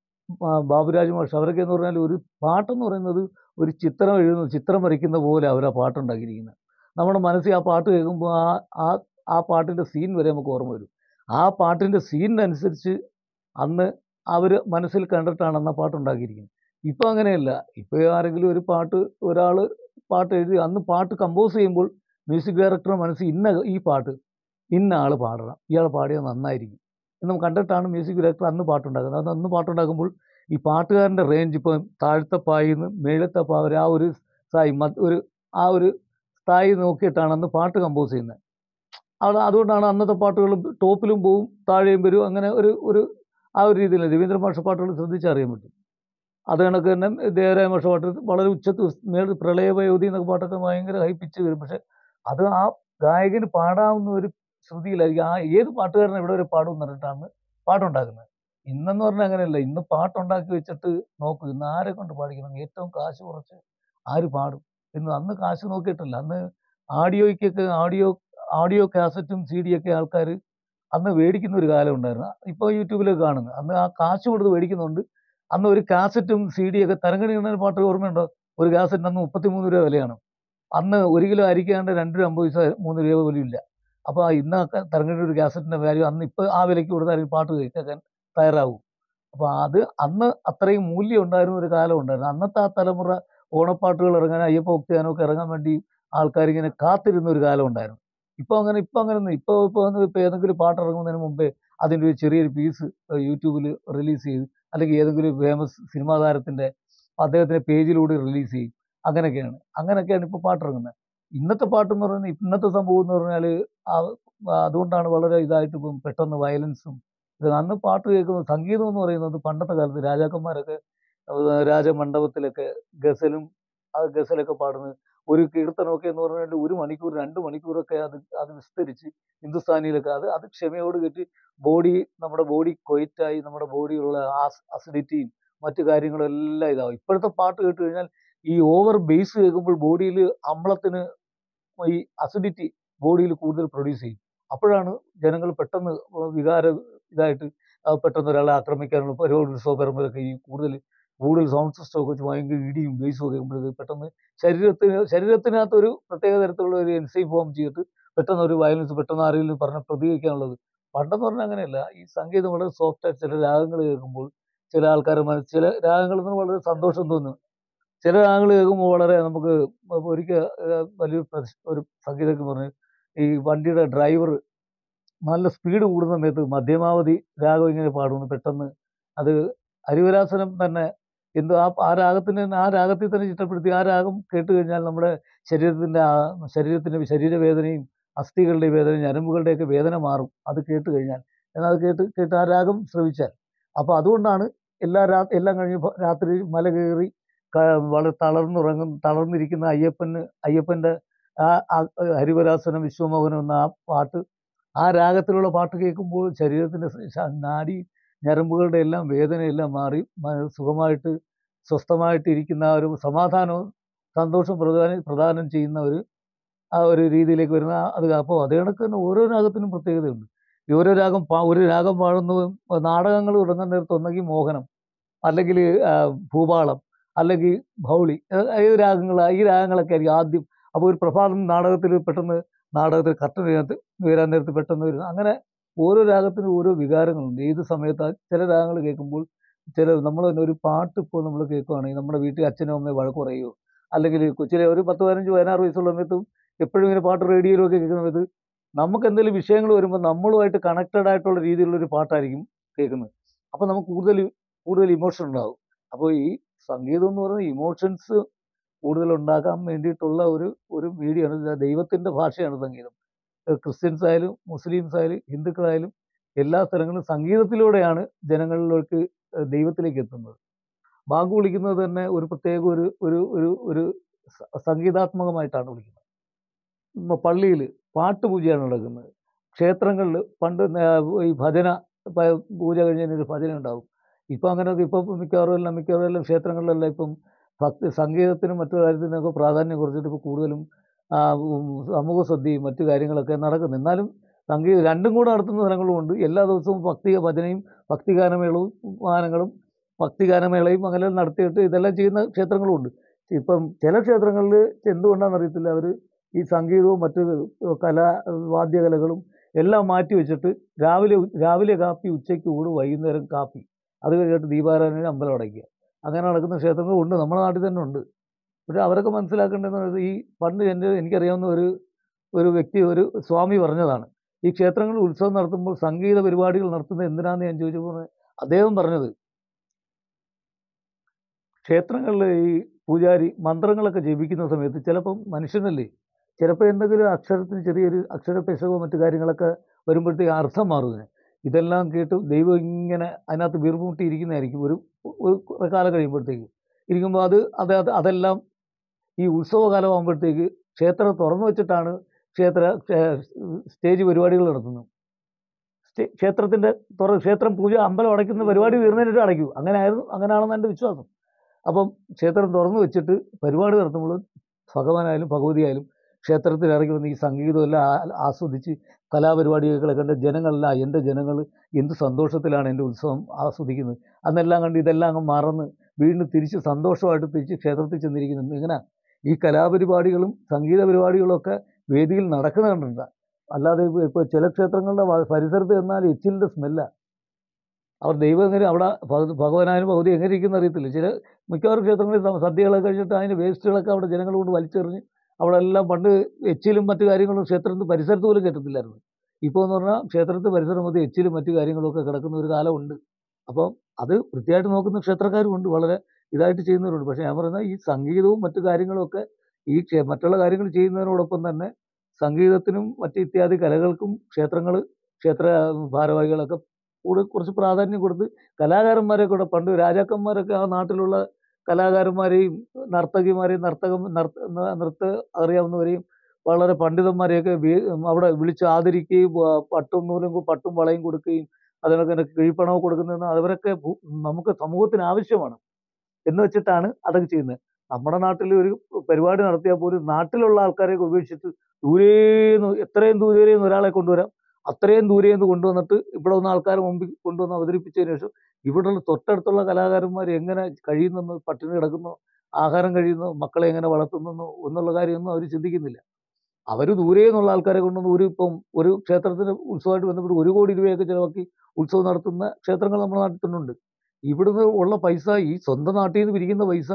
ബാ- ബാബുരാജ് മാഷ് അവരൊക്കെ എന്ന് പറഞ്ഞാൽ ഒരു പാട്ടെന്ന് പറയുന്നത് ഒരു ചിത്രം എഴുതുന്ന ചിത്രം വരയ്ക്കുന്ന പോലെ അവർ ആ പാട്ടുണ്ടാക്കിയിരിക്കുന്നത് നമ്മുടെ മനസ്സിൽ ആ പാട്ട് കേൾക്കുമ്പോൾ ആ ആ ആ പാട്ടിൻ്റെ സീൻ വരെ നമുക്ക് ഓർമ്മ വരും ആ പാട്ടിൻ്റെ സീനിനനുസരിച്ച് അന്ന് അവർ മനസ്സിൽ കണ്ടിട്ടാണ് അന്ന് ആ പാട്ടുണ്ടാക്കിയിരിക്കുന്നത് ഇപ്പോൾ അങ്ങനെയല്ല ഇപ്പോൾ ആരെങ്കിലും ഒരു പാട്ട് ഒരാൾ പാട്ട് എഴുതി അന്ന് പാട്ട് കമ്പോസ് ചെയ്യുമ്പോൾ മ്യൂസിക് ഡയറക്ടറുടെ മനസ്സിൽ ഇന്ന ഈ പാട്ട് ഇന്ന ആൾ പാടണം ഇയാൾ പാടിയാൽ നന്നായിരിക്കും എന്ന് കണ്ടിട്ടാണ് മ്യൂസിക് ഡയറക്ടർ അന്ന് പാട്ടുണ്ടാക്കുന്നത് അത് അന്ന് പാട്ടുണ്ടാക്കുമ്പോൾ ഈ പാട്ടുകാരൻ്റെ റേഞ്ച് ഇപ്പം താഴത്തെ പായിൽ നിന്ന് മേളത്തെ പാ ഒരു ആ ഒരു സ്ഥായി മ- ഒരു ആ ഒരു സ്ഥായി നോക്കിയിട്ടാണ് അന്ന് പാട്ട് കമ്പോസ് ചെയ്യുന്നത് അവിടെ അതുകൊണ്ടാണ് അന്നത്തെ പാട്ടുകൾ ടോപ്പിലും പോവും താഴെയും വരും അങ്ങനെ ഒരു ഒരു ആ ഒരു രീതിയിൽ രവീന്ദ്ര മാഷ പാട്ടുകൾ ശ്രദ്ധിച്ചറിയാൻ പറ്റും അത് കണക്ക് തന്നെ ദേവരായ മാഷ പാട്ട് വളരെ ഉച്ചത്ത് മേൾ പ്രളയവയോധി എന്നൊക്കെ പാട്ടൊക്കെ ഭയങ്കര ഹൈപ്പിച്ച് വരും പക്ഷെ അത് ആ ഗായകന് പാടാവുന്ന ഒരു ശ്രുതിയിലായിരിക്കും ആ ഏത് പാട്ടുകാരനും എവിടെ വരെ പാടും എന്ന് പറഞ്ഞിട്ടാണ് പാട്ടുണ്ടാക്കുന്നത് ഇന്നെന്ന് പറഞ്ഞാൽ അങ്ങനെയല്ല ഇന്ന് പാട്ടുണ്ടാക്കി വെച്ചിട്ട് നോക്കൂ ഇന്ന് ആരെ കൊണ്ട് പാടിക്കണം ഏറ്റവും കാശ് കുറച്ച് ആര് പാടും ഇന്ന് അന്ന് കാശ് നോക്കിയിട്ടില്ല അന്ന് ആഡിയോയ്ക്കൊക്കെ ആഡിയോ ആഡിയോ കാസറ്റും സി ഡിയൊക്കെ ആൾക്കാർ അന്ന് മേടിക്കുന്ന ഒരു കാലം ഉണ്ടായിരുന്നു ഇപ്പോൾ യൂട്യൂബിലൊക്കെ കാണുന്നു അന്ന് ആ കാശ് കൊടുത്ത് മേടിക്കുന്നുണ്ട് അന്ന് ഒരു കാസറ്റും സി ഡിയൊക്കെ തരംഗണി പാട്ട് ഓർമ്മയുണ്ടോ ഒരു കാസറ്റിന് അന്ന് മുപ്പത്തിമൂന്ന് രൂപ വിലയാണ് അന്ന് ഒരു കിലോ അരിക്കാണ്ട് രണ്ട് രൂപ അമ്പത് പൈസ മൂന്ന് രൂപ പോലും ഇല്ല അപ്പോൾ ഇന്ന് തരംഗണി ഒരു കാസറ്റിൻ്റെ വാല്യൂ അന്ന് ഇപ്പോൾ ആ വിലയ്ക്ക് കൊടുത്താൽ പാട്ട് കേൾക്കാൻ തയ്യാറാവും അപ്പോൾ അത് അന്ന് അത്രയും മൂല്യം ഉണ്ടായിരുന്ന ഒരു കാലം ഉണ്ടായിരുന്നു അന്നത്തെ ആ തലമുറ ഓണപ്പാട്ടുകൾ ഇറങ്ങാൻ അയ്യപ്പ ഭക്തിയാനൊക്കെ ഇറങ്ങാൻ വേണ്ടി ആൾക്കാരിങ്ങനെ കാത്തിരുന്ന ഒരു കാലം ഉണ്ടായിരുന്നു ഇപ്പോൾ അങ്ങനെ ഇപ്പോൾ അങ്ങനെ ഇപ്പോൾ ഇപ്പോൾ ഇപ്പോൾ ഏതെങ്കിലും പാട്ട് ഇറങ്ങുന്നതിന് മുമ്പേ അതിൻ്റെ ഒരു ചെറിയൊരു പീസ് യൂട്യൂബിൽ റിലീസ് ചെയ്ത് അല്ലെങ്കിൽ ഏതെങ്കിലും ഫേമസ് സിനിമാ താരത്തിൻ്റെ അദ്ദേഹത്തിൻ്റെ പേജിലൂടെ റിലീസ് ചെയ്യും അങ്ങനെയൊക്കെയാണ് അങ്ങനെയൊക്കെയാണ് ഇപ്പോൾ പാട്ടിറങ്ങുന്നത് ഇന്നത്തെ പാട്ടെന്ന് പറയുന്നത് ഇന്നത്തെ സംഭവം എന്ന് പറഞ്ഞാൽ അതുകൊണ്ടാണ് വളരെ ഇതായിട്ട് ഇപ്പം പെട്ടെന്ന് വയലൻസും ഇത് അന്ന് പാട്ട് കേൾക്കുന്നത് സംഗീതം എന്ന് പറയുന്നത് പണ്ടത്തെ കാലത്ത് രാജാക്കന്മാരൊക്കെ ഏഹ് രാജമണ്ഡപത്തിലൊക്കെ ഗസലും ആ ഗസലൊക്കെ പാടുന്നത് ഒരു കീർത്തനമൊക്കെ എന്ന് പറഞ്ഞാൽ ഒരു മണിക്കൂർ രണ്ട് മണിക്കൂറൊക്കെ അത് അത് വിസ്തരിച്ച് ഹിന്ദുസ്ഥാനിയിലൊക്കെ അത് അത് ക്ഷമയോട് കെട്ടി ബോഡി നമ്മുടെ ബോഡി കൊയ്റ്റായി നമ്മുടെ ബോഡിയിലുള്ള അസിഡിറ്റിയും മറ്റു കാര്യങ്ങളും എല്ലാം ഇതാവും ഇപ്പോഴത്തെ പാട്ട് കേട്ട് കഴിഞ്ഞാൽ ഈ ഓവർ ബേസ് കേൾക്കുമ്പോൾ ബോഡിയിൽ അമ്ലത്തിന് ഈ അസിഡിറ്റി ബോഡിയിൽ കൂടുതൽ പ്രൊഡ്യൂസ് ചെയ്യും അപ്പോഴാണ് ജനങ്ങൾ പെട്ടെന്ന് വികാര ഇതായിട്ട് ആ പെട്ടെന്ന് ഒരാളെ ആക്രമിക്കാനുള്ള പരിപാടി ഉത്സവപരമ്പരൊക്കെ ഈ കൂടുതൽ കൂടുതൽ സൗണ്ട് സിസ്റ്റം ഒക്കെ വെച്ച് ഭയങ്കര ഇടിയും ബേസും ഒക്കെ കേൾക്കുമ്പോഴേക്ക് പെട്ടെന്ന് ശരീരത്തിന് ശരീരത്തിനകത്ത് ഒരു പ്രത്യേക തരത്തിലുള്ള ഒരു എൻസൈം ഫോം ചെയ്തിട്ട് പെട്ടെന്ന് ഒരു വയലൻസ് പെട്ടെന്ന് ആരെങ്കിലും പറഞ്ഞ പ്രതികരിക്കാനുള്ളത് പണ്ടെന്ന് പറഞ്ഞാൽ അങ്ങനെയല്ല ഈ സംഗീതം വളരെ സോഫ്റ്റായിട്ട് ചില രാഗങ്ങൾ കേൾക്കുമ്പോൾ ചില ആൾക്കാർ ചില രാഗങ്ങളിൽ നിന്ന് വളരെ സന്തോഷം തോന്നും ചില രാഗങ്ങൾ കേൾക്കുമ്പോൾ വളരെ നമുക്ക് ഒരിക്കൽ വലിയൊരു പ്രശ്- ഒരു സംഗീതജ്ഞൻ പറഞ്ഞു ഈ വണ്ടിയുടെ ഡ്രൈവർ നല്ല സ്പീഡ് കൂടുന്ന സമയത്ത് മധ്യമാവധി രാഗം ഇങ്ങനെ പാടുന്നു പെട്ടെന്ന് അത് ഹരിവരാസനം തന്നെ എന്തോ ആ ആ രാഗത്തിന് തന്നെ ആ രാഗത്തിൽ തന്നെ ചിട്ടപ്പെടുത്തി ആ രാഗം കേട്ട് കഴിഞ്ഞാൽ നമ്മുടെ ശരീരത്തിൻ്റെ ആ ശരീരത്തിൻ്റെ ശരീരവേദനയും അസ്ഥികളുടെ വേദന ഞരമ്പുകളുടെയൊക്കെ വേദന മാറും അത് കേട്ട് കഴിഞ്ഞാൽ എന്നാൽ അത് കേട്ട് കേട്ട് ആ രാഗം ശ്രവിച്ചാൽ അപ്പോൾ അതുകൊണ്ടാണ് എല്ലാ രാ എല്ലാം കഴിഞ്ഞ് ഭ- രാത്രി മല കയറി ക- വളരെ തളർന്നുറങ്ങും തളർന്നിരിക്കുന്ന അയ്യപ്പന് അയ്യപ്പൻ്റെ ആ ആ ഹരിവരാസനം വിശ്വമോഹനം എന്ന ആ പാട്ട് ആ രാഗത്തിലുള്ള പാട്ട് കേൾക്കുമ്പോൾ ശരീരത്തിൻ്റെ സ- ശ- നാഡി ഞരമ്പുകളുടെ എല്ലാം വേദനയെല്ലാം മാറി മ- സുഖമായിട്ട് സ്വസ്ഥമായിട്ട് ഇരിക്കുന്ന ആ ഒരു സമാധാനവും സന്തോഷം പ്രദാനം പ്രദാനം ചെയ്യുന്ന ഒരു ആ ഒരു രീതിയിലേക്ക് വരുന്ന ആ- അത് അപ്പോൾ അതേ കണക്ക് തന്നെ ഓരോ രാഗത്തിനും പ്രത്യേകതയുണ്ട് ഈ ഓരോ രാഗം പാ ഒരു രാഗം പാടുന്നതും നാടകങ്ങൾ തുടങ്ങുന്ന നേരത്ത് ഒന്നെങ്കിൽ മോഹനം അല്ലെങ്കിൽ ഭൂപാളം അല്ലെങ്കിൽ ഭൗളി ഏ- ഏത് രാഗങ്ങൾ ഈ രാഗങ്ങളൊക്കെ ആയിരിക്കും ആദ്യം അപ്പോൾ ഒരു പ്രഭാതം നാടകത്തിൽ പെട്ടെന്ന് നാടകത്തിൽ കർട്ടൻ ഇതിനകത്ത് വരാൻ നേരത്ത് പെട്ടെന്ന് വരുന്നു അങ്ങനെ ഓരോ രാഗത്തിനും ഓരോ വികാരങ്ങളുണ്ട് ഏത് സമയത്ത് ആ ചില രാഗങ്ങൾ കേൾക്കുമ്പോൾ ചില നമ്മൾ തന്നെ ഒരു പാട്ട് ഇപ്പോൾ നമ്മൾ കേൾക്കുകയാണെങ്കിൽ നമ്മുടെ വീട്ടിൽ അച്ഛനും അമ്മയും വഴക്ക് പറയുമോ അല്ലെങ്കിൽ കൊച്ചിലെ ഒരു പത്ത് പതിനഞ്ച് പതിനാറ് വയസ്സുള്ള സമയത്തും എപ്പോഴും ഇങ്ങനെ പാട്ട് റേഡിയോയിലൊക്കെ കേൾക്കുന്ന സമയത്ത് നമുക്ക് എന്തെങ്കിലും വിഷയങ്ങൾ വരുമ്പോൾ നമ്മളുമായിട്ട് കണക്റ്റഡ് ആയിട്ടുള്ള രീതിയിലുള്ള ഒരു പാട്ടായിരിക്കും കേൾക്കുന്നത് അപ്പോൾ നമുക്ക് കൂടുതൽ കൂടുതൽ ഇമോഷൻ ഉണ്ടാകും അപ്പോൾ ഈ സംഗീതം എന്ന് പറയുന്നത് ഇമോഷൻസ് കൂടുതൽ ഉണ്ടാക്കാൻ വേണ്ടിയിട്ടുള്ള ഒരു ഒരു മീഡിയമാണ് ഇത് ദൈവത്തിൻ്റെ ഭാഷയാണ് സംഗീതം അത് ക്രിസ്ത്യൻസ് ആയാലും മുസ്ലിംസ് ആയാലും ഹിന്ദുക്കളായാലും എല്ലാ സ്ഥലങ്ങളിലും സംഗീതത്തിലൂടെയാണ് ജനങ്ങളിലേക്ക് ഏഹ് ദൈവത്തിലേക്ക് എത്തുന്നത് ബാങ്ക് വിളിക്കുന്നത് തന്നെ ഒരു പ്രത്യേക ഒരു ഒരു ഒരു ഒരു സ- സംഗീതാത്മകമായിട്ടാണ് വിളിക്കുന്നത് പള്ളിയിൽ പാട്ടുപൂജയാണ് നടക്കുന്നത് ക്ഷേത്രങ്ങളിൽ പണ്ട് നേ- ഈ ഭജന പ- പൂജ കഴിഞ്ഞതിന് ഒരു ഭജന ഉണ്ടാവും ഇപ്പം അങ്ങനെ ഇപ്പം മിക്കവാറും എല്ലാം മിക്കവാറും എല്ലാം ക്ഷേത്രങ്ങളിലെല്ലാം ഇപ്പം ഭക്തി സംഗീതത്തിനും മറ്റു കാര്യത്തിനൊക്കെ പ്രാധാന്യം കുറച്ചിട്ട് ഇപ്പോൾ കൂടുതലും ആ, ഉം, സമൂഹ ശ്രദ്ധയും മറ്റു കാര്യങ്ങളൊക്കെ നടക്കുന്നു എന്നാലും സംഗീതം രണ്ടും കൂടെ നടത്തുന്ന സ്ഥലങ്ങളുമുണ്ട് എല്ലാ ദിവസവും ഭക്തി ഭജനയും ഭക്തിഗാനമേളവും ഗാനങ്ങളും ഭക്തിഗാനമേളയും അങ്ങനെ നടത്തിയിട്ട് ഇതെല്ലാം ചെയ്യുന്ന ക്ഷേത്രങ്ങളുമുണ്ട് ഇപ്പം ചില ക്ഷേത്രങ്ങളിൽ എന്തുകൊണ്ടാണെന്ന് അറിയത്തില്ല അവർ ഈ സംഗീതവും മറ്റു കലാ വാദ്യകലകളും എല്ലാം മാറ്റി വെച്ചിട്ട് രാവിലെ ഉ- രാവിലെ കാപ്പി ഉച്ചയ്ക്ക് ഊണ് വൈകുന്നേരം കാപ്പി അത് കഴിഞ്ഞിട്ട് ദീപാരാധന അമ്പലം അടയ്ക്കുക അങ്ങനെ നടക്കുന്ന ക്ഷേത്രങ്ങളും ഉണ്ട് നമ്മുടെ നാട്ടിൽ തന്നെ ഉണ്ട് പക്ഷേ അവരൊക്കെ മനസ്സിലാക്കേണ്ടതെന്ന് പറയുന്നത് ഈ പണ്ട് എൻ്റെ എനിക്കറിയാവുന്ന ഒരു ഒരു വ്യക്തി ഒരു സ്വാമി പറഞ്ഞതാണ് ഈ ക്ഷേത്രങ്ങളിൽ ഉത്സവം നടത്തുമ്പോൾ സംഗീത പരിപാടികൾ നടത്തുന്നത് എന്തിനാന്ന് ഞാൻ ചോദിച്ചപ്പോൾ അദ്ദേഹം പറഞ്ഞത് ക്ഷേത്രങ്ങളിൽ ഈ പൂജാരി മന്ത്രങ്ങളൊക്കെ ജപിക്കുന്ന സമയത്ത് ചിലപ്പം മനുഷ്യനല്ലേ ചിലപ്പോൾ എന്തെങ്കിലും അക്ഷരത്തിന് ചെറിയൊരു അക്ഷരപ്പിശകോ മറ്റു കാര്യങ്ങളൊക്കെ വരുമ്പോഴത്തേക്ക് അർത്ഥം മാറുന്നതിന് ഇതെല്ലാം കേട്ട് ദൈവം ഇങ്ങനെ അതിനകത്ത് വീർമുട്ടി ഇരിക്കുന്നതായിരിക്കും ഒരു ഒരു കുറെ കാലം കഴിയുമ്പോഴത്തേക്ക് ഇരിക്കുമ്പോൾ അത് അത് അത് അതെല്ലാം ഈ ഉത്സവകാലം ആകുമ്പോഴത്തേക്ക് ക്ഷേത്രം തുറന്നു വെച്ചിട്ടാണ് ക്ഷേത്ര ക്ഷേ- സ്റ്റേജ് പരിപാടികൾ നടത്തുന്നത് സ്റ്റേ- ക്ഷേത്രത്തിൻ്റെ തുറ ക്ഷേത്രം പൂജ അമ്പലം അടയ്ക്കുന്ന പരിപാടി തീർന്നതിനിട്ട് അടയ്ക്കൂ അങ്ങനെ ആയിരുന്നു അങ്ങനെയാണെന്ന് എൻ്റെ വിശ്വാസം അപ്പം ക്ഷേത്രം തുറന്നു വെച്ചിട്ട് പരിപാടി നടത്തുമ്പോൾ ഭഗവാനായാലും ഭഗവതിയായാലും ക്ഷേത്രത്തിൽ ഇറങ്ങി വന്ന് ഈ സംഗീതമെല്ലാം ആ- ആസ്വദിച്ച് കലാപരിപാടികളെ കണ്ട് ജനങ്ങളെല്ലാം എൻ്റെ ജനങ്ങൾ എന്ത് സന്തോഷത്തിലാണ് എൻ്റെ ഉത്സവം ആസ്വദിക്കുന്നത് അന്നെല്ലാം കണ്ട് ഇതെല്ലാം അങ്ങ് മറന്ന് വീണ്ടും തിരിച്ച് സന്തോഷമായിട്ട് തിരിച്ച് ക്ഷേത്രത്തിൽ ചെന്നിരിക്കുന്നത് ഇങ്ങനെ ഈ കലാപരിപാടികളും സംഗീത പരിപാടികളും ഒക്കെ വേദിയിൽ നടക്കുന്ന കണ്ടിട്ടുണ്ട് അല്ലാതെ ഇപ്പോൾ ഇപ്പോൾ ചില ക്ഷേത്രങ്ങളുടെ വ- പരിസരത്ത് ചെന്നാൽ എച്ചിലിൻ്റെ സ്മെല്ലാണ് അവർ ദൈവം എങ്ങനെ അവിടെ ഭഗ- ഭഗവാനായാലും ഭഗവതി എങ്ങനെ ഇരിക്കുന്ന അറിയത്തില്ല ചില മിക്കവാറും ക്ഷേത്രങ്ങളിൽ സ- സദ്യകളൊക്കെ കഴിഞ്ഞിട്ട് അതിൻ്റെ വേസ്റ്റുകളൊക്കെ അവിടെ ജനങ്ങൾ കൊണ്ട് വലിച്ചെറിഞ്ഞ് അവിടെ എല്ലാം പണ്ട് എച്ചിലും മറ്റു കാര്യങ്ങളും ക്ഷേത്രത്തിൽ പരിസരത്ത് പോലും കയറ്റത്തില്ലായിരുന്നു ഇപ്പോൾ എന്ന് പറഞ്ഞാൽ ക്ഷേത്രത്തിൽ പരിസരം മൊത്തം എച്ചിലും മറ്റു കാര്യങ്ങളൊക്കെ കിടക്കുന്ന ഒരു കാലമുണ്ട് അപ്പം അത് വൃത്തിയായിട്ട് നോക്കുന്ന ക്ഷേത്രക്കാരും ഉണ്ട് വളരെ ഇതായിട്ട് ചെയ്യുന്നവരുണ്ട് പക്ഷേ ഞാൻ പറയുന്നത് ഈ സംഗീതവും മറ്റു കാര്യങ്ങളും ഒക്കെ ഈ ക്ഷേ- മറ്റുള്ള കാര്യങ്ങൾ ചെയ്യുന്നതിനോടൊപ്പം തന്നെ സംഗീതത്തിനും മറ്റ് ഇത്യാദി കലകൾക്കും ക്ഷേത്രങ്ങൾ ക്ഷേത്ര ഭാരവാഹികളൊക്കെ കൂടെ കുറച്ച് പ്രാധാന്യം കൊടുത്ത് കലാകാരന്മാരെ കൂടെ പണ്ട് രാജാക്കന്മാരൊക്കെ ആ നാട്ടിലുള്ള കലാകാരന്മാരെയും നർത്തകിമാരെയും നർത്തകം നർത്ത ന- നൃത്ത അറിയാവുന്നവരെയും വളരെ പണ്ഡിതന്മാരെയൊക്കെ വി- അവിടെ വിളിച്ച് ആദരിക്കുകയും ആ, പട്ടും നൂലും കൊ- പട്ടും വളയും കൊടുക്കുകയും അതിനൊക്കെ തന്നെ കിഴിപ്പണമൊക്കെ കൊടുക്കുന്നതെന്ന് അവരൊക്കെ ഭൂ- നമുക്ക് സമൂഹത്തിന് ആവശ്യമാണ് എന്ന് വെച്ചിട്ടാണ് അതൊക്കെ ചെയ്യുന്നത് നമ്മുടെ നാട്ടിൽ ഒരു പരിപാടി നടത്തിയാൽ പോലും നാട്ടിലുള്ള ആൾക്കാരെയൊക്കെ ഉപേക്ഷിച്ച് ദൂരേന്ന് എത്രയും ദൂരേന്ന് ഒരാളെ കൊണ്ടുവരാം അത്രയും ദൂരേന്ന് കൊണ്ടുവന്നിട്ട് ഇവിടെ വന്ന ആൾക്കാരെ മുമ്പിൽ കൊണ്ടുവന്ന് അവതരിപ്പിച്ചതിന് ശേഷം ഇവിടെയുള്ള തൊട്ടടുത്തുള്ള കലാകാരന്മാർ എങ്ങനെ കഴിയുന്നെന്ന് പട്ടിണി കിടക്കുന്നു ആഹാരം കഴിയുന്നു മക്കളെ എങ്ങനെ വളർത്തുന്നു എന്നുള്ള കാര്യമൊന്നും അവർ ചിന്തിക്കുന്നില്ല അവർ ദൂരെ നിന്നുള്ള ആൾക്കാരെ കൊണ്ടുവന്ന് ഒരു ഇപ്പം ഒരു ക്ഷേത്രത്തിന് ഉത്സവമായിട്ട് ബന്ധപ്പെട്ട് ഒരു കോടി രൂപയൊക്കെ ചിലവാക്കി ഉത്സവം നടത്തുന്ന ക്ഷേത്രങ്ങൾ നമ്മുടെ നാട്ടിൽ തന്നെ ഉണ്ട് ഇവിടുന്ന് ഉള്ള പൈസ ഈ സ്വന്തം നാട്ടിൽ നിന്ന് പിരിക്കുന്ന പൈസ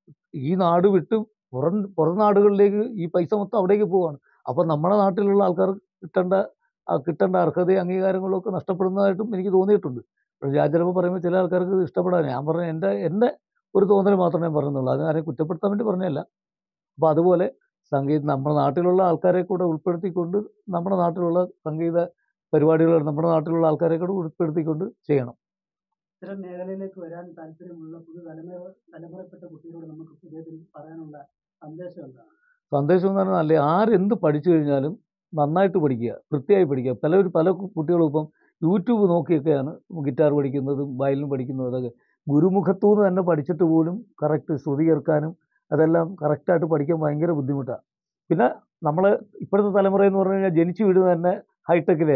ഈ നാട് വിട്ട് പുറം പുറം നാടുകളിലേക്ക് ഈ പൈസ മൊത്തം അവിടേക്ക് പോവാണ് അപ്പം നമ്മുടെ നാട്ടിലുള്ള ആൾക്കാർ കിട്ടേണ്ട ആ കിട്ടേണ്ട അർഹതയും അംഗീകാരങ്ങളും ഒക്കെ നഷ്ടപ്പെടുന്നതായിട്ടും എനിക്ക് തോന്നിയിട്ടുണ്ട് പക്ഷേ ഞാൻ ചിലപ്പോൾ പറയുമ്പോൾ ചില ആൾക്കാർക്ക് ഇത് ഇഷ്ടപ്പെടാൻ ഞാൻ പറഞ്ഞ എൻ്റെ എൻ്റെ ഒരു തോന്നൽ മാത്രമേ ഞാൻ പറയുന്നുള്ളൂ അത് ആരെയും കുറ്റപ്പെടുത്താൻ വേണ്ടി പറഞ്ഞതല്ല അപ്പോൾ അതുപോലെ സംഗീത നമ്മുടെ നാട്ടിലുള്ള ആൾക്കാരെ കൂടെ ഉൾപ്പെടുത്തിക്കൊണ്ട് നമ്മുടെ നാട്ടിലുള്ള സംഗീത പരിപാടികൾ നമ്മുടെ നാട്ടിലുള്ള ആൾക്കാരെ കൂടെ ഉൾപ്പെടുത്തിക്കൊണ്ട് ചെയ്യണം ഇത്തരം മേഖലയിലേക്ക് വരാൻ താല്പര്യമുള്ള പുതു തലമുറ തലമുറപ്പെട്ട കുട്ടികളോട് നമുക്ക് പുതിയതിൽ പറയാനുള്ള സന്ദേശം എന്താണ് സന്ദേശം എന്ന് പറഞ്ഞാൽ അല്ലേ ആരെന്ത് പഠിച്ചു കഴിഞ്ഞാലും നന്നായിട്ട് പഠിക്കുക വൃത്തിയായി പഠിക്കുക പലരും പല കു- കുട്ടികളും ഇപ്പം യൂട്യൂബ് നോക്കിയൊക്കെയാണ് ഗിറ്റാർ പഠിക്കുന്നതും വയലിൻ പഠിക്കുന്നതും അതൊക്കെ ഗുരുമുഖത്തു നിന്ന് തന്നെ പഠിച്ചിട്ട് പോലും കറക്റ്റ് ശ്രുതി ചേർക്കാനും അതെല്ലാം കറക്റ്റായിട്ട് പഠിക്കാൻ ഭയങ്കര ബുദ്ധിമുട്ടാണ് പിന്നെ നമ്മൾ ഇപ്പോഴത്തെ തലമുറ എന്ന് പറഞ്ഞു കഴിഞ്ഞാൽ ജനിച്ചു വീഴുന്നത് തന്നെ ഹൈടെക്കിൽ തന്നെ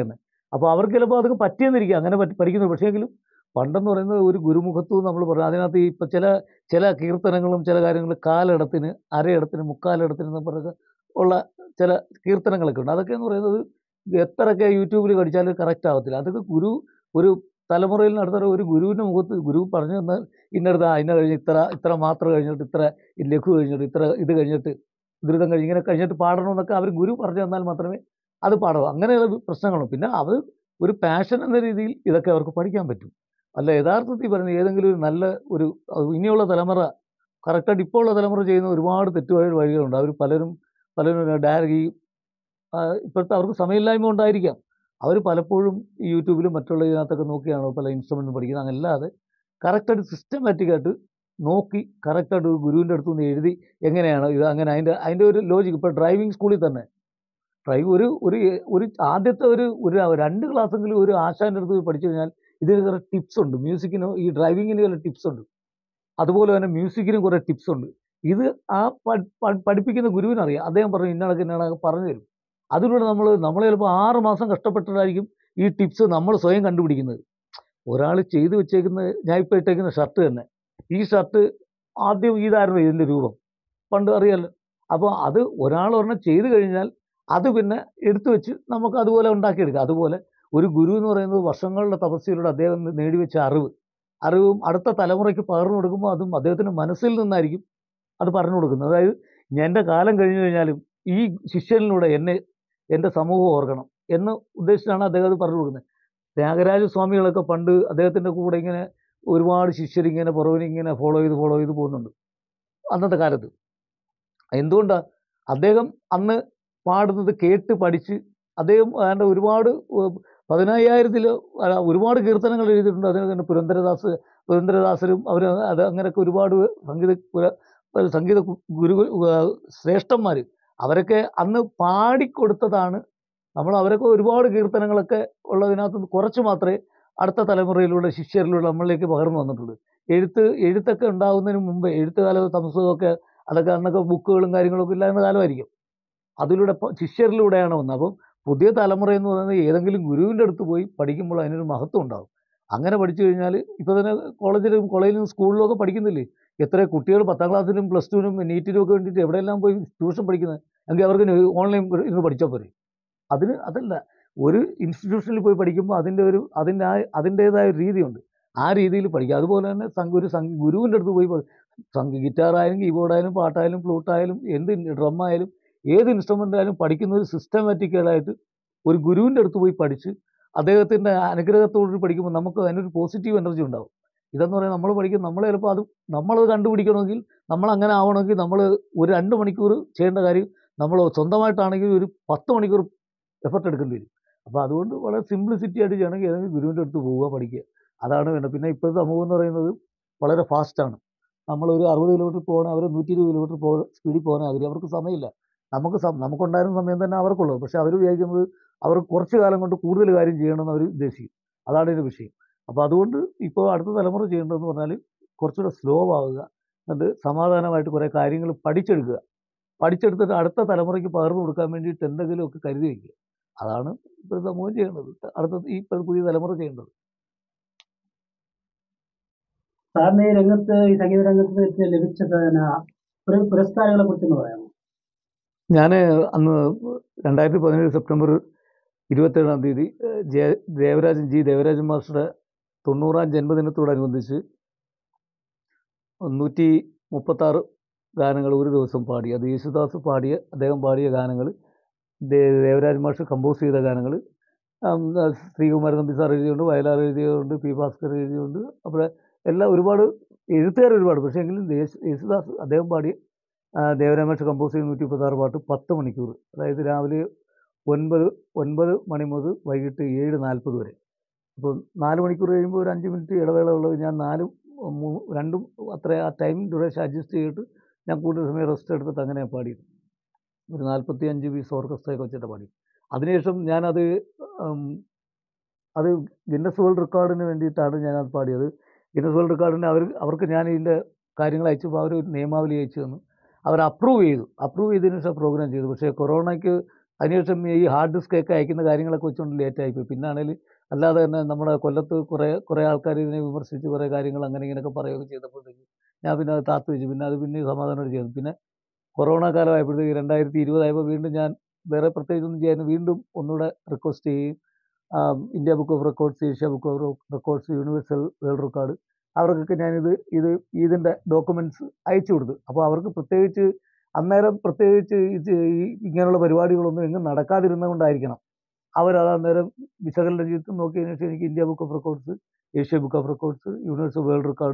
അപ്പോൾ അവർക്ക് ചിലപ്പോൾ അതൊക്കെ പറ്റിയെന്നിരിക്കും അങ്ങനെ പറ്റി പഠിക്കുന്നു പക്ഷേ എങ്കിലും പണ്ടെന്ന് പറയുന്നത് ഒരു ഗുരുമുഖത്വം നമ്മൾ പറഞ്ഞു അതിനകത്ത് ഈ ഇപ്പം ചില ചില കീർത്തനങ്ങളും ചില കാര്യങ്ങളും കാലിടത്തിന് അരയിടത്തിന് മുക്കാലിടത്തിന് എന്ന് പറഞ്ഞ ഉള്ള ചില കീർത്തനങ്ങളൊക്കെ ഉണ്ട് അതൊക്കെ എന്ന് പറയുന്നത് എത്രയൊക്കെ യൂട്യൂബിൽ കടിച്ചാലും കറക്റ്റ് ആവത്തില്ല അതൊക്കെ ഗുരു ഒരു തലമുറയിൽ നടത്തുന്ന ഒരു ഗുരുവിൻ്റെ മുഖത്ത് ഗുരു പറഞ്ഞു തന്നാൽ ഇന്നടുത്ത് ആ ഇന്ന കഴിഞ്ഞ് ഇത്ര ഇത്ര മാത്രം കഴിഞ്ഞിട്ട് ഇത്ര ലഘു കഴിഞ്ഞിട്ട് ഇത്ര ഇത് കഴിഞ്ഞിട്ട് ധൃതം കഴിഞ്ഞ് ഇങ്ങനെ കഴിഞ്ഞിട്ട് പാടണമെന്നൊക്കെ അവർ ഗുരു പറഞ്ഞു തന്നാൽ മാത്രമേ അത് പാടാവൂ അങ്ങനെയുള്ള പ്രശ്നങ്ങളും പിന്നെ അവർ ഒരു പാഷൻ എന്ന രീതിയിൽ ഇതൊക്കെ അവർക്ക് പഠിക്കാൻ പറ്റും അല്ല യഥാർത്ഥത്തിൽ പറയുന്നത് ഏതെങ്കിലും ഒരു നല്ല ഒരു അഹ് ഇനിയുള്ള തലമുറ കറക്റ്റായിട്ട് ഇപ്പോൾ ഉള്ള തലമുറ ചെയ്യുന്ന ഒരുപാട് തെറ്റുവഴി വഴികളുണ്ട് അവർ പലരും പലരും ഡയറി ഈ ആ, ഇപ്പോഴത്തെ അവർക്ക് സമയമില്ലായ്മ ഉണ്ടായിരിക്കാം അവർ പലപ്പോഴും ഈ യൂട്യൂബിലും മറ്റുള്ള ഇതിനകത്തൊക്കെ നോക്കിയാണോ പല ഇൻസ്ട്രുമെൻറ്റും പഠിക്കുന്നത് അങ്ങല്ലാതെ കറക്റ്റായിട്ട് സിസ്റ്റമാറ്റിക്കായിട്ട് നോക്കി കറക്റ്റായിട്ട് ഒരു ഗുരുവിൻ്റെ അടുത്ത് നിന്ന് എഴുതി എങ്ങനെയാണ് ഇത് അങ്ങനെ അതിൻ്റെ അതിൻ്റെ ഒരു ലോജിക്ക് ഇപ്പോൾ ഡ്രൈവിംഗ് സ്കൂളിൽ തന്നെ ഡ്രൈവ് ഒരു ഒരു ഒരു ആദ്യത്തെ ഒരു ഒരു രണ്ട് ക്ലാസ്സെങ്കിലും ഒരു ആശാൻ്റെ അടുത്ത് പോയി പഠിച്ചു കഴിഞ്ഞാൽ ഇതിന് കുറേ ടിപ്സ് ഉണ്ട് മ്യൂസിക്കിന് ഈ ഡ്രൈവിങ്ങിന് ചില ടിപ്സ് ഉണ്ട് അതുപോലെ തന്നെ മ്യൂസിക്കിനും കുറേ ടിപ്സ് ഉണ്ട് ഇത് ആ പ- പ- പഠിപ്പിക്കുന്ന ഗുരുവിനറിയാം അദ്ദേഹം പറഞ്ഞു ഇന്നടക്ക് ഇന്നടക്ക് പറഞ്ഞു തരും അതിലൂടെ നമ്മൾ നമ്മൾ ചിലപ്പോൾ ആറ് മാസം കഷ്ടപ്പെട്ടിട്ടായിരിക്കും ഈ ടിപ്സ് നമ്മൾ സ്വയം കണ്ടുപിടിക്കുന്നത് ഒരാൾ ചെയ്തു വെച്ചേക്കുന്ന ഞാൻ ഇപ്പോൾ ഇട്ടേക്കുന്ന ഷർട്ട് തന്നെ ഈ ഷർട്ട് ആദ്യം ഇതായിരുന്നു ഇതിൻ്റെ രൂപം പണ്ട് അറിയാലോ അപ്പോൾ അത് ഒരാൾ ഒരെണ്ണം ചെയ്തു കഴിഞ്ഞാൽ അത് പിന്നെ എടുത്തു വെച്ച് നമുക്ക് അതുപോലെ ഉണ്ടാക്കിയെടുക്കാം അതുപോലെ ഒരു ഗുരു എന്ന് പറയുന്നത് വർഷങ്ങളുടെ തപസ്യയിലൂടെ അദ്ദേഹം നേടിവെച്ച അറിവ് അറിവും അടുത്ത തലമുറയ്ക്ക് പകർന്നു കൊടുക്കുമ്പോൾ അതും അദ്ദേഹത്തിൻ്റെ മനസ്സിൽ നിന്നായിരിക്കും അത് പറഞ്ഞു കൊടുക്കുന്നത് അതായത് ഞാൻ എൻ്റെ കാലം കഴിഞ്ഞു കഴിഞ്ഞാലും ഈ ശിഷ്യനിലൂടെ എന്നെ എൻ്റെ സമൂഹം ഓർക്കണം എന്ന് ഉദ്ദേശിച്ചാണ് അദ്ദേഹം അത് പറഞ്ഞു കൊടുക്കുന്നത് ത്യാഗരാജ സ്വാമികളൊക്കെ പണ്ട് അദ്ദേഹത്തിൻ്റെ കൂടെ ഇങ്ങനെ ഒരുപാട് ശിഷ്യരിങ്ങനെ പുറകിന് ഇങ്ങനെ ഫോളോ ചെയ്ത് ഫോളോ ചെയ്ത് പോകുന്നുണ്ട് അന്നത്തെ കാലത്ത് എന്തുകൊണ്ടാണ് അദ്ദേഹം അന്ന് പാടുന്നത് കേട്ട് പഠിച്ച് അദ്ദേഹം ഏതാണ്ട് ഒരുപാട് ഉം, പതിനയ്യായിരത്തിൽ അല്ല, ഒരുപാട് കീർത്തനങ്ങൾ എഴുതിയിട്ടുണ്ട് അതിന് തന്നെ പുരന്ദരദാസ് പുരന്ദരദാസരും അവർ അത് അങ്ങനെയൊക്കെ ഒരുപാട് സംഗീത പുര- സംഗീത ഗു- ഗുരു ശ്രേഷ്ഠന്മാർ അവരൊക്കെ അന്ന് പാടിക്കൊടുത്തതാണ് നമ്മൾ അവരൊക്കെ ഒരുപാട് കീർത്തനങ്ങളൊക്കെ ഉള്ളതിനകത്ത് നിന്ന് കുറച്ച് മാത്രമേ അടുത്ത തലമുറയിലൂടെ ശിഷ്യരിലൂടെ നമ്മളിലേക്ക് പകർന്നു വന്നിട്ടുള്ളൂ എഴുത്ത് എഴുത്തൊക്കെ ഉണ്ടാകുന്നതിന് മുമ്പേ എഴുത്തുകാല സംസ്കൃതമൊക്കെ അതൊക്കെ അന്നൊക്കെ ബുക്കുകളും കാര്യങ്ങളൊക്കെ ഇല്ലായിരുന്ന കാലമായിരിക്കും അതിലൂടെ ഇപ്പോൾ ശിഷ്യരിലൂടെയാണ് വന്നത് അപ്പം പുതിയ തലമുറ എന്ന് പറയുന്നത് ഏതെങ്കിലും ഗുരുവിൻ്റെ അടുത്ത് പോയി പഠിക്കുമ്പോൾ അതിനൊരു മഹത്വം ഉണ്ടാകും അങ്ങനെ പഠിച്ചു കഴിഞ്ഞാൽ ഇപ്പോൾ തന്നെ കോളേജിലും കോളേജിലും സ്കൂളിലും ഒക്കെ പഠിക്കുന്നില്ലേ എത്ര കുട്ടികൾ പത്താം ക്ലാസ്സിലും പ്ലസ് ടുവിനും നീറ്റിനും ഒക്കെ വേണ്ടിയിട്ട് എവിടെയെല്ലാം പോയി ട്യൂഷൻ പഠിക്കുന്നത് എങ്കിൽ അവർക്ക് ഓൺലൈൻ ഇരുന്ന് പഠിച്ചാൽ പോരെ അതിന് അതല്ല ഒരു ഇൻസ്റ്റിറ്റ്യൂഷനിൽ പോയി പഠിക്കുമ്പോൾ അതിൻ്റെ ഒരു അതിൻ്റെ ആ അതിൻ്റേതായ ഒരു രീതിയുണ്ട് ആ രീതിയിൽ പഠിക്കുക അതുപോലെ തന്നെ സംഘ ഒരു സംഘ ഗുരുവിൻ്റെ അടുത്ത് പോയി പഠി- സംഘ ഗിറ്റാറായാലും കീബോർഡായാലും പാട്ടായാലും ഫ്ലൂട്ടായാലും എന്ത് ഡ്രം ആയാലും ഏത് ഇൻസ്ട്രുമെൻ്റ് ആയാലും പഠിക്കുന്ന ഒരു സിസ്റ്റമാറ്റിക്കലായിട്ട് ഒരു ഗുരുവിൻ്റെ അടുത്ത് പോയി പഠിച്ച് അദ്ദേഹത്തിൻ്റെ അനുഗ്രഹത്തോടുകൂടി പഠിക്കുമ്പോൾ നമുക്ക് അതിനൊരു പോസിറ്റീവ് എനർജി ഉണ്ടാവും ഇതെന്ന് പറയുന്നത് നമ്മൾ പഠിക്കും നമ്മൾ ചിലപ്പോൾ അത് നമ്മളത് കണ്ടുപിടിക്കണമെങ്കിൽ നമ്മൾ അങ്ങനെ ആവണമെങ്കിൽ നമ്മൾ ഒരു രണ്ട് മണിക്കൂർ ചെയ്യേണ്ട കാര്യം നമ്മൾ സ്വന്തമായിട്ടാണെങ്കിൽ ഒരു പത്ത് മണിക്കൂർ എഫർട്ട് എടുക്കേണ്ടി വരും അപ്പോൾ അതുകൊണ്ട് വളരെ സിംപ്ലിസിറ്റി ആയിട്ട് ചെയ്യണമെങ്കിൽ ഏതെങ്കിലും ഗുരുവിൻ്റെ അടുത്ത് പോവുക പഠിക്കുക അതാണ് വേണ്ടത് പിന്നെ ഇപ്പോഴത്തെ സമൂഹം എന്ന് പറയുന്നത് വളരെ ഫാസ്റ്റാണ് നമ്മളൊരു അറുപത് കിലോമീറ്റർ പോകണം അവർ നൂറ്റി ഇരുപത് കിലോമീറ്റർ പോ സ്പീഡിൽ പോകാൻ ആഗ്രഹം അവർക്ക് സമയമില്ല നമുക്ക് സം- നമുക്കുണ്ടായിരുന്ന സമയം തന്നെ അവർക്കുള്ളത് പക്ഷേ അവർ വിചാരിക്കുന്നത് അവർ കുറച്ച് കാലം കൊണ്ട് കൂടുതൽ കാര്യം ചെയ്യണമെന്ന് അവർ ഉദ്ദേശിക്കും അതാണ് ഇതിൻ്റെ വിഷയം അപ്പോൾ അതുകൊണ്ട് ഇപ്പോൾ അടുത്ത തലമുറ ചെയ്യേണ്ടതെന്ന് പറഞ്ഞാൽ കുറച്ചുകൂടെ സ്ലോ ആവുക എന്നിട്ട് സമാധാനമായിട്ട് കുറേ കാര്യങ്ങൾ പഠിച്ചെടുക്കുക പഠിച്ചെടുത്തിട്ട് അടുത്ത തലമുറയ്ക്ക് പകർന്നു കൊടുക്കാൻ വേണ്ടിയിട്ട് എന്തെങ്കിലുമൊക്കെ കരുതി വയ്ക്കുക അതാണ് ഇപ്പോഴത്തെ സമൂഹം ചെയ്യേണ്ടത് അടുത്ത ഈ ഇപ്പോഴത്തെ പുതിയ തലമുറ ചെയ്യേണ്ടത് സാറിന് ഈ രംഗത്ത് ഈ സംഗീത രംഗത്ത് വെച്ച് ലഭിച്ച പിന്നെ പുര- പുരസ്കാരങ്ങളെ കുറിച്ചൊന്ന് പറയാമോ ഞാൻ അന്ന് രണ്ടായിരത്തി പതിനേഴ് സെപ്റ്റംബർ ഇരുപത്തേഴാം തീയതി ഏഹ്, ജയ ദേവരാജൻ ജി ദേവരാജൻ മാസ്റ്ററുടെ തൊണ്ണൂറാം ജന്മദിനത്തോടനുബന്ധിച്ച് നൂറ്റി മുപ്പത്താറ് ഗാനങ്ങൾ ഒരു ദിവസം പാടി അത് യേശുദാസ് പാടിയ അദ്ദേഹം പാടിയ ഗാനങ്ങൾ ദേവരാജ് മാസ്റ്റർ കമ്പോസ് ചെയ്ത ഗാനങ്ങൾ ശ്രീകുമാരൻ തമ്പി സാർ എഴുതിയുണ്ട് വയലാർ എഴുതിയതുണ്ട് പി ഭാസ്കർ എഴുതിയുണ്ട് അപ്പോൾ എല്ലാം ഒരുപാട് എഴുത്തുകാർ ഒരുപാട് പക്ഷേ എങ്കിലും യേശു- യേശുദാസ് അദ്ദേഹം പാടിയ ആ, ദേവരാജ് മാസ്റ്റർ കമ്പോസ് ചെയ്ത നൂറ്റി മുപ്പത്താറ് പാട്ട് പത്ത് മണിക്കൂർ അതായത് രാവിലെ ഒൻപത് ഒൻപത് മണി മുതൽ വൈകിട്ട് ഏഴ് നാൽപ്പത് വരെ അപ്പോൾ നാല് മണിക്കൂർ കഴിയുമ്പോൾ ഒരു അഞ്ച് മിനിറ്റ് ഇടവേള ഉള്ളത് ഞാൻ നാലും മൂ- രണ്ടും അത്ര ആ ടൈം ഡ്യൂറേഷൻ അഡ്ജസ്റ്റ് ചെയ്തിട്ട് ഞാൻ കൂടുതൽ സമയം റെസ്റ്റ് എടുത്തിട്ട് അങ്ങനെ പാടി ഒരു നാൽപ്പത്തി അഞ്ച് പീസ് ഓർക്കസ്ട്രയൊക്കെ വെച്ചിട്ട് പാടി അതിനുശേഷം ഞാനത് ഉം, അത് ഗിന്നസ് വേൾഡ് റെക്കോർഡിന് വേണ്ടിയിട്ടാണ് ഞാനത് പാടിയത് ഗിന്നസ് വേൾഡ് റെക്കോർഡിന് അവർ അവർക്ക് ഞാൻ ഇതിൻ്റെ കാര്യങ്ങൾ അയച്ചപ്പോൾ അവർ ഒരു നിയമാവലി അയച്ചു തന്നു അവർ അപ്രൂവ് ചെയ്തു അപ്രൂവ് ചെയ്തതിനു ശേഷം പ്രോഗ്രാം ചെയ്തു പക്ഷേ കൊറോണയ്ക്ക് അതിനുശേഷം ഈ ഹാർഡ് ഡിസ്ക് ഒക്കെ അയക്കുന്ന കാര്യങ്ങളൊക്കെ വെച്ചുകൊണ്ട് ലേറ്റ് ആയിപ്പോയി പിന്നെ ആണെങ്കിൽ അല്ലാതെ തന്നെ നമ്മുടെ കൊല്ലത്ത് കുറേ കുറേ ആൾക്കാർ ഇതിനെ വിമർശിച്ച് കുറേ കാര്യങ്ങൾ അങ്ങനെ ഇങ്ങനെയൊക്കെ പറയുകയൊക്കെ ചെയ്തപ്പോഴത്തേക്ക് ഞാൻ പിന്നെ അത് താത്തു വെച്ചു പിന്നെ അത് പിന്നെ സമാധാനമായിട്ട് ചെയ്തു പിന്നെ കൊറോണ കാലമായപ്പോഴത്തേക്ക് രണ്ടായിരത്തി ഇരുപതായപ്പോൾ വീണ്ടും ഞാൻ വേറെ പ്രത്യേകിച്ചൊന്നും ചെയ്യാൻ വീണ്ടും ഒന്നുകൂടെ റിക്വസ്റ്റ് ചെയ്യും ആം, India book of records Asia book of records universal world record അവർക്കൊക്കെ ഞാനിത് ഇത് ഇതിൻ്റെ ഡോക്യുമെൻറ്റ്സ് അയച്ചു കൊടുത്തു അപ്പോൾ അവർക്ക് പ്രത്യേകിച്ച് അന്നേരം പ്രത്യേകിച്ച് ഇത് ഈ ഇങ്ങനെയുള്ള പരിപാടികളൊന്നും എങ്ങും നടക്കാതിരുന്നത് കൊണ്ടായിരിക്കണം അവരത് അന്നേരം വിശകലനം ചെയ്ത് നോക്കിയതിന് ശേഷം എനിക്ക് India book of records Asia book of records universal world record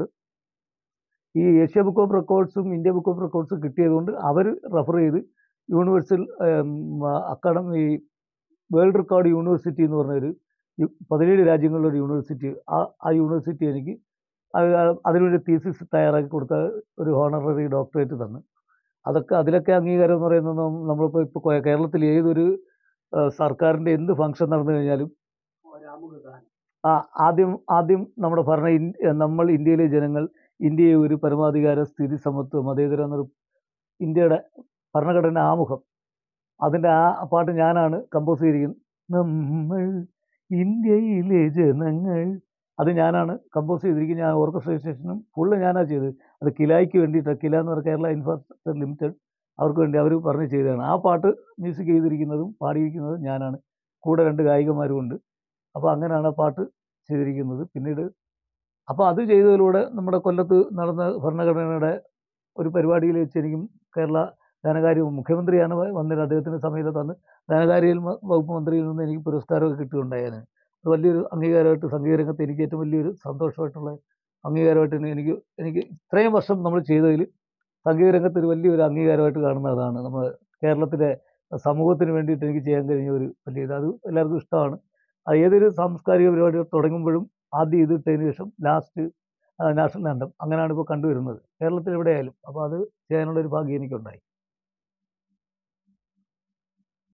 ഈ ഏഷ്യ ബുക്ക് ഓഫ് റെക്കോർഡ്സും ഇന്ത്യ ബുക്ക് ഓഫ് റെക്കോർഡ്സും കിട്ടിയതുകൊണ്ട് അവർ റെഫർ ചെയ്ത് universal academy world record university എന്ന് പറഞ്ഞൊരു യു- പതിനേഴ് രാജ്യങ്ങളിലെ ഒരു യൂണിവേഴ്സിറ്റി ആ ആ യൂണിവേഴ്സിറ്റി എനിക്ക് അത് അതിനൊരു തീസിസ് തയ്യാറാക്കി കൊടുത്ത ഒരു ഹോണററി ഡോക്ടറേറ്റ് തന്നു അതൊക്കെ അതിലൊക്കെ അംഗീകാരം എന്ന് പറയുന്നത് നം- നമ്മളിപ്പോൾ ഇപ്പോൾ കേരളത്തിൽ ഏതൊരു ആ, സർക്കാരിൻ്റെ എന്ത് ഫംഗ്ഷൻ നടന്നു കഴിഞ്ഞാലും ഒരാമുഖ ഗാനം ആ ആദ്യം ആദ്യം നമ്മുടെ ഭരണ ഇൻ- നമ്മൾ ഇന്ത്യയിലെ ജനങ്ങൾ ഇന്ത്യയെ ഒരു പരമാധികാര സ്ഥിതി സമത്വം മതേതര എന്നൊരു ഇന്ത്യയുടെ ഭരണഘടന ആമുഖം അതിൻ്റെ ആ പാട്ട് ഞാനാണ് കമ്പോസ് ചെയ്തിരിക്കുന്നത് നമ്മൾ ഇന്ത്യയിലെ ജനങ്ങൾ അത് ഞാനാണ് കമ്പോസ് ചെയ്തിരിക്കുന്നത് ഞാൻ ഓർക്കസ്ട്രേഷനും ഫുള്ള് ഞാനാണ് ചെയ്തത് അത് കിലായ്ക്ക് വേണ്ടിയിട്ട് കില എന്ന് പറഞ്ഞ കേരള ഇൻഫ്രാസ്ട്രക്ചർ ലിമിറ്റഡ് അവർക്ക് വേണ്ടി അവർ പറഞ്ഞ് ചെയ്തതാണ് ആ പാട്ട് മ്യൂസിക് ചെയ്തിരിക്കുന്നതും പാടിയിരിക്കുന്നതും ഞാനാണ് കൂടെ രണ്ട് ഗായികമാരും ഉണ്ട് അപ്പോൾ അങ്ങനെയാണ് ആ പാട്ട് ചെയ്തിരിക്കുന്നത് പിന്നീട് അപ്പോൾ അത് ചെയ്തതിലൂടെ നമ്മുടെ കൊല്ലത്ത് നടന്ന ഭരണഘടനയുടെ ഒരു പരിപാടിയിൽ വെച്ച് എനിക്കും കേരള ധനകാര്യ മുഖ്യമന്ത്രിയാണ് വ- വന്നിട്ട് അദ്ദേഹത്തിൻ്റെ സമയത്ത് തന്ന് ധനകാര്യ മ- വകുപ്പ് മന്ത്രിയിൽ നിന്ന് എനിക്ക് പുരസ്കാരമൊക്കെ കിട്ടുകയുണ്ടായിരുന്നു അത് വലിയൊരു അംഗീകാരമായിട്ട് സംഗീത രംഗത്ത് എനിക്ക് ഏറ്റവും വലിയൊരു സന്തോഷമായിട്ടുള്ള അംഗീകാരമായിട്ട് തന്നെ എനിക്ക് എനിക്ക് ഇത്രയും വർഷം നമ്മൾ ചെയ്തതിൽ സംഗീത രംഗത്ത് ഒരു വലിയൊരു അംഗീകാരമായിട്ട് കാണുന്ന അതാണ് നമ്മൾ കേരളത്തിലെ സമൂഹത്തിന് വേണ്ടിയിട്ട് എനിക്ക് ചെയ്യാൻ കഴിഞ്ഞ ഒരു വലിയ ഇത് അത് എല്ലാവർക്കും ഇഷ്ടമാണ് അത് ഏതൊരു സാംസ്കാരിക പരിപാടികൾ തുടങ്ങുമ്പോഴും ആദ്യം ഇത് ഇട്ടതിന് ശേഷം ലാസ്റ്റ് നാഷണൽ ആന്തം അങ്ങനെയാണ് ഇപ്പോൾ കണ്ടുവരുന്നത് കേരളത്തിൽ എവിടെയായാലും അപ്പോൾ അത് ചെയ്യാനുള്ള ഒരു ഭാഗ്യം എനിക്കുണ്ടായി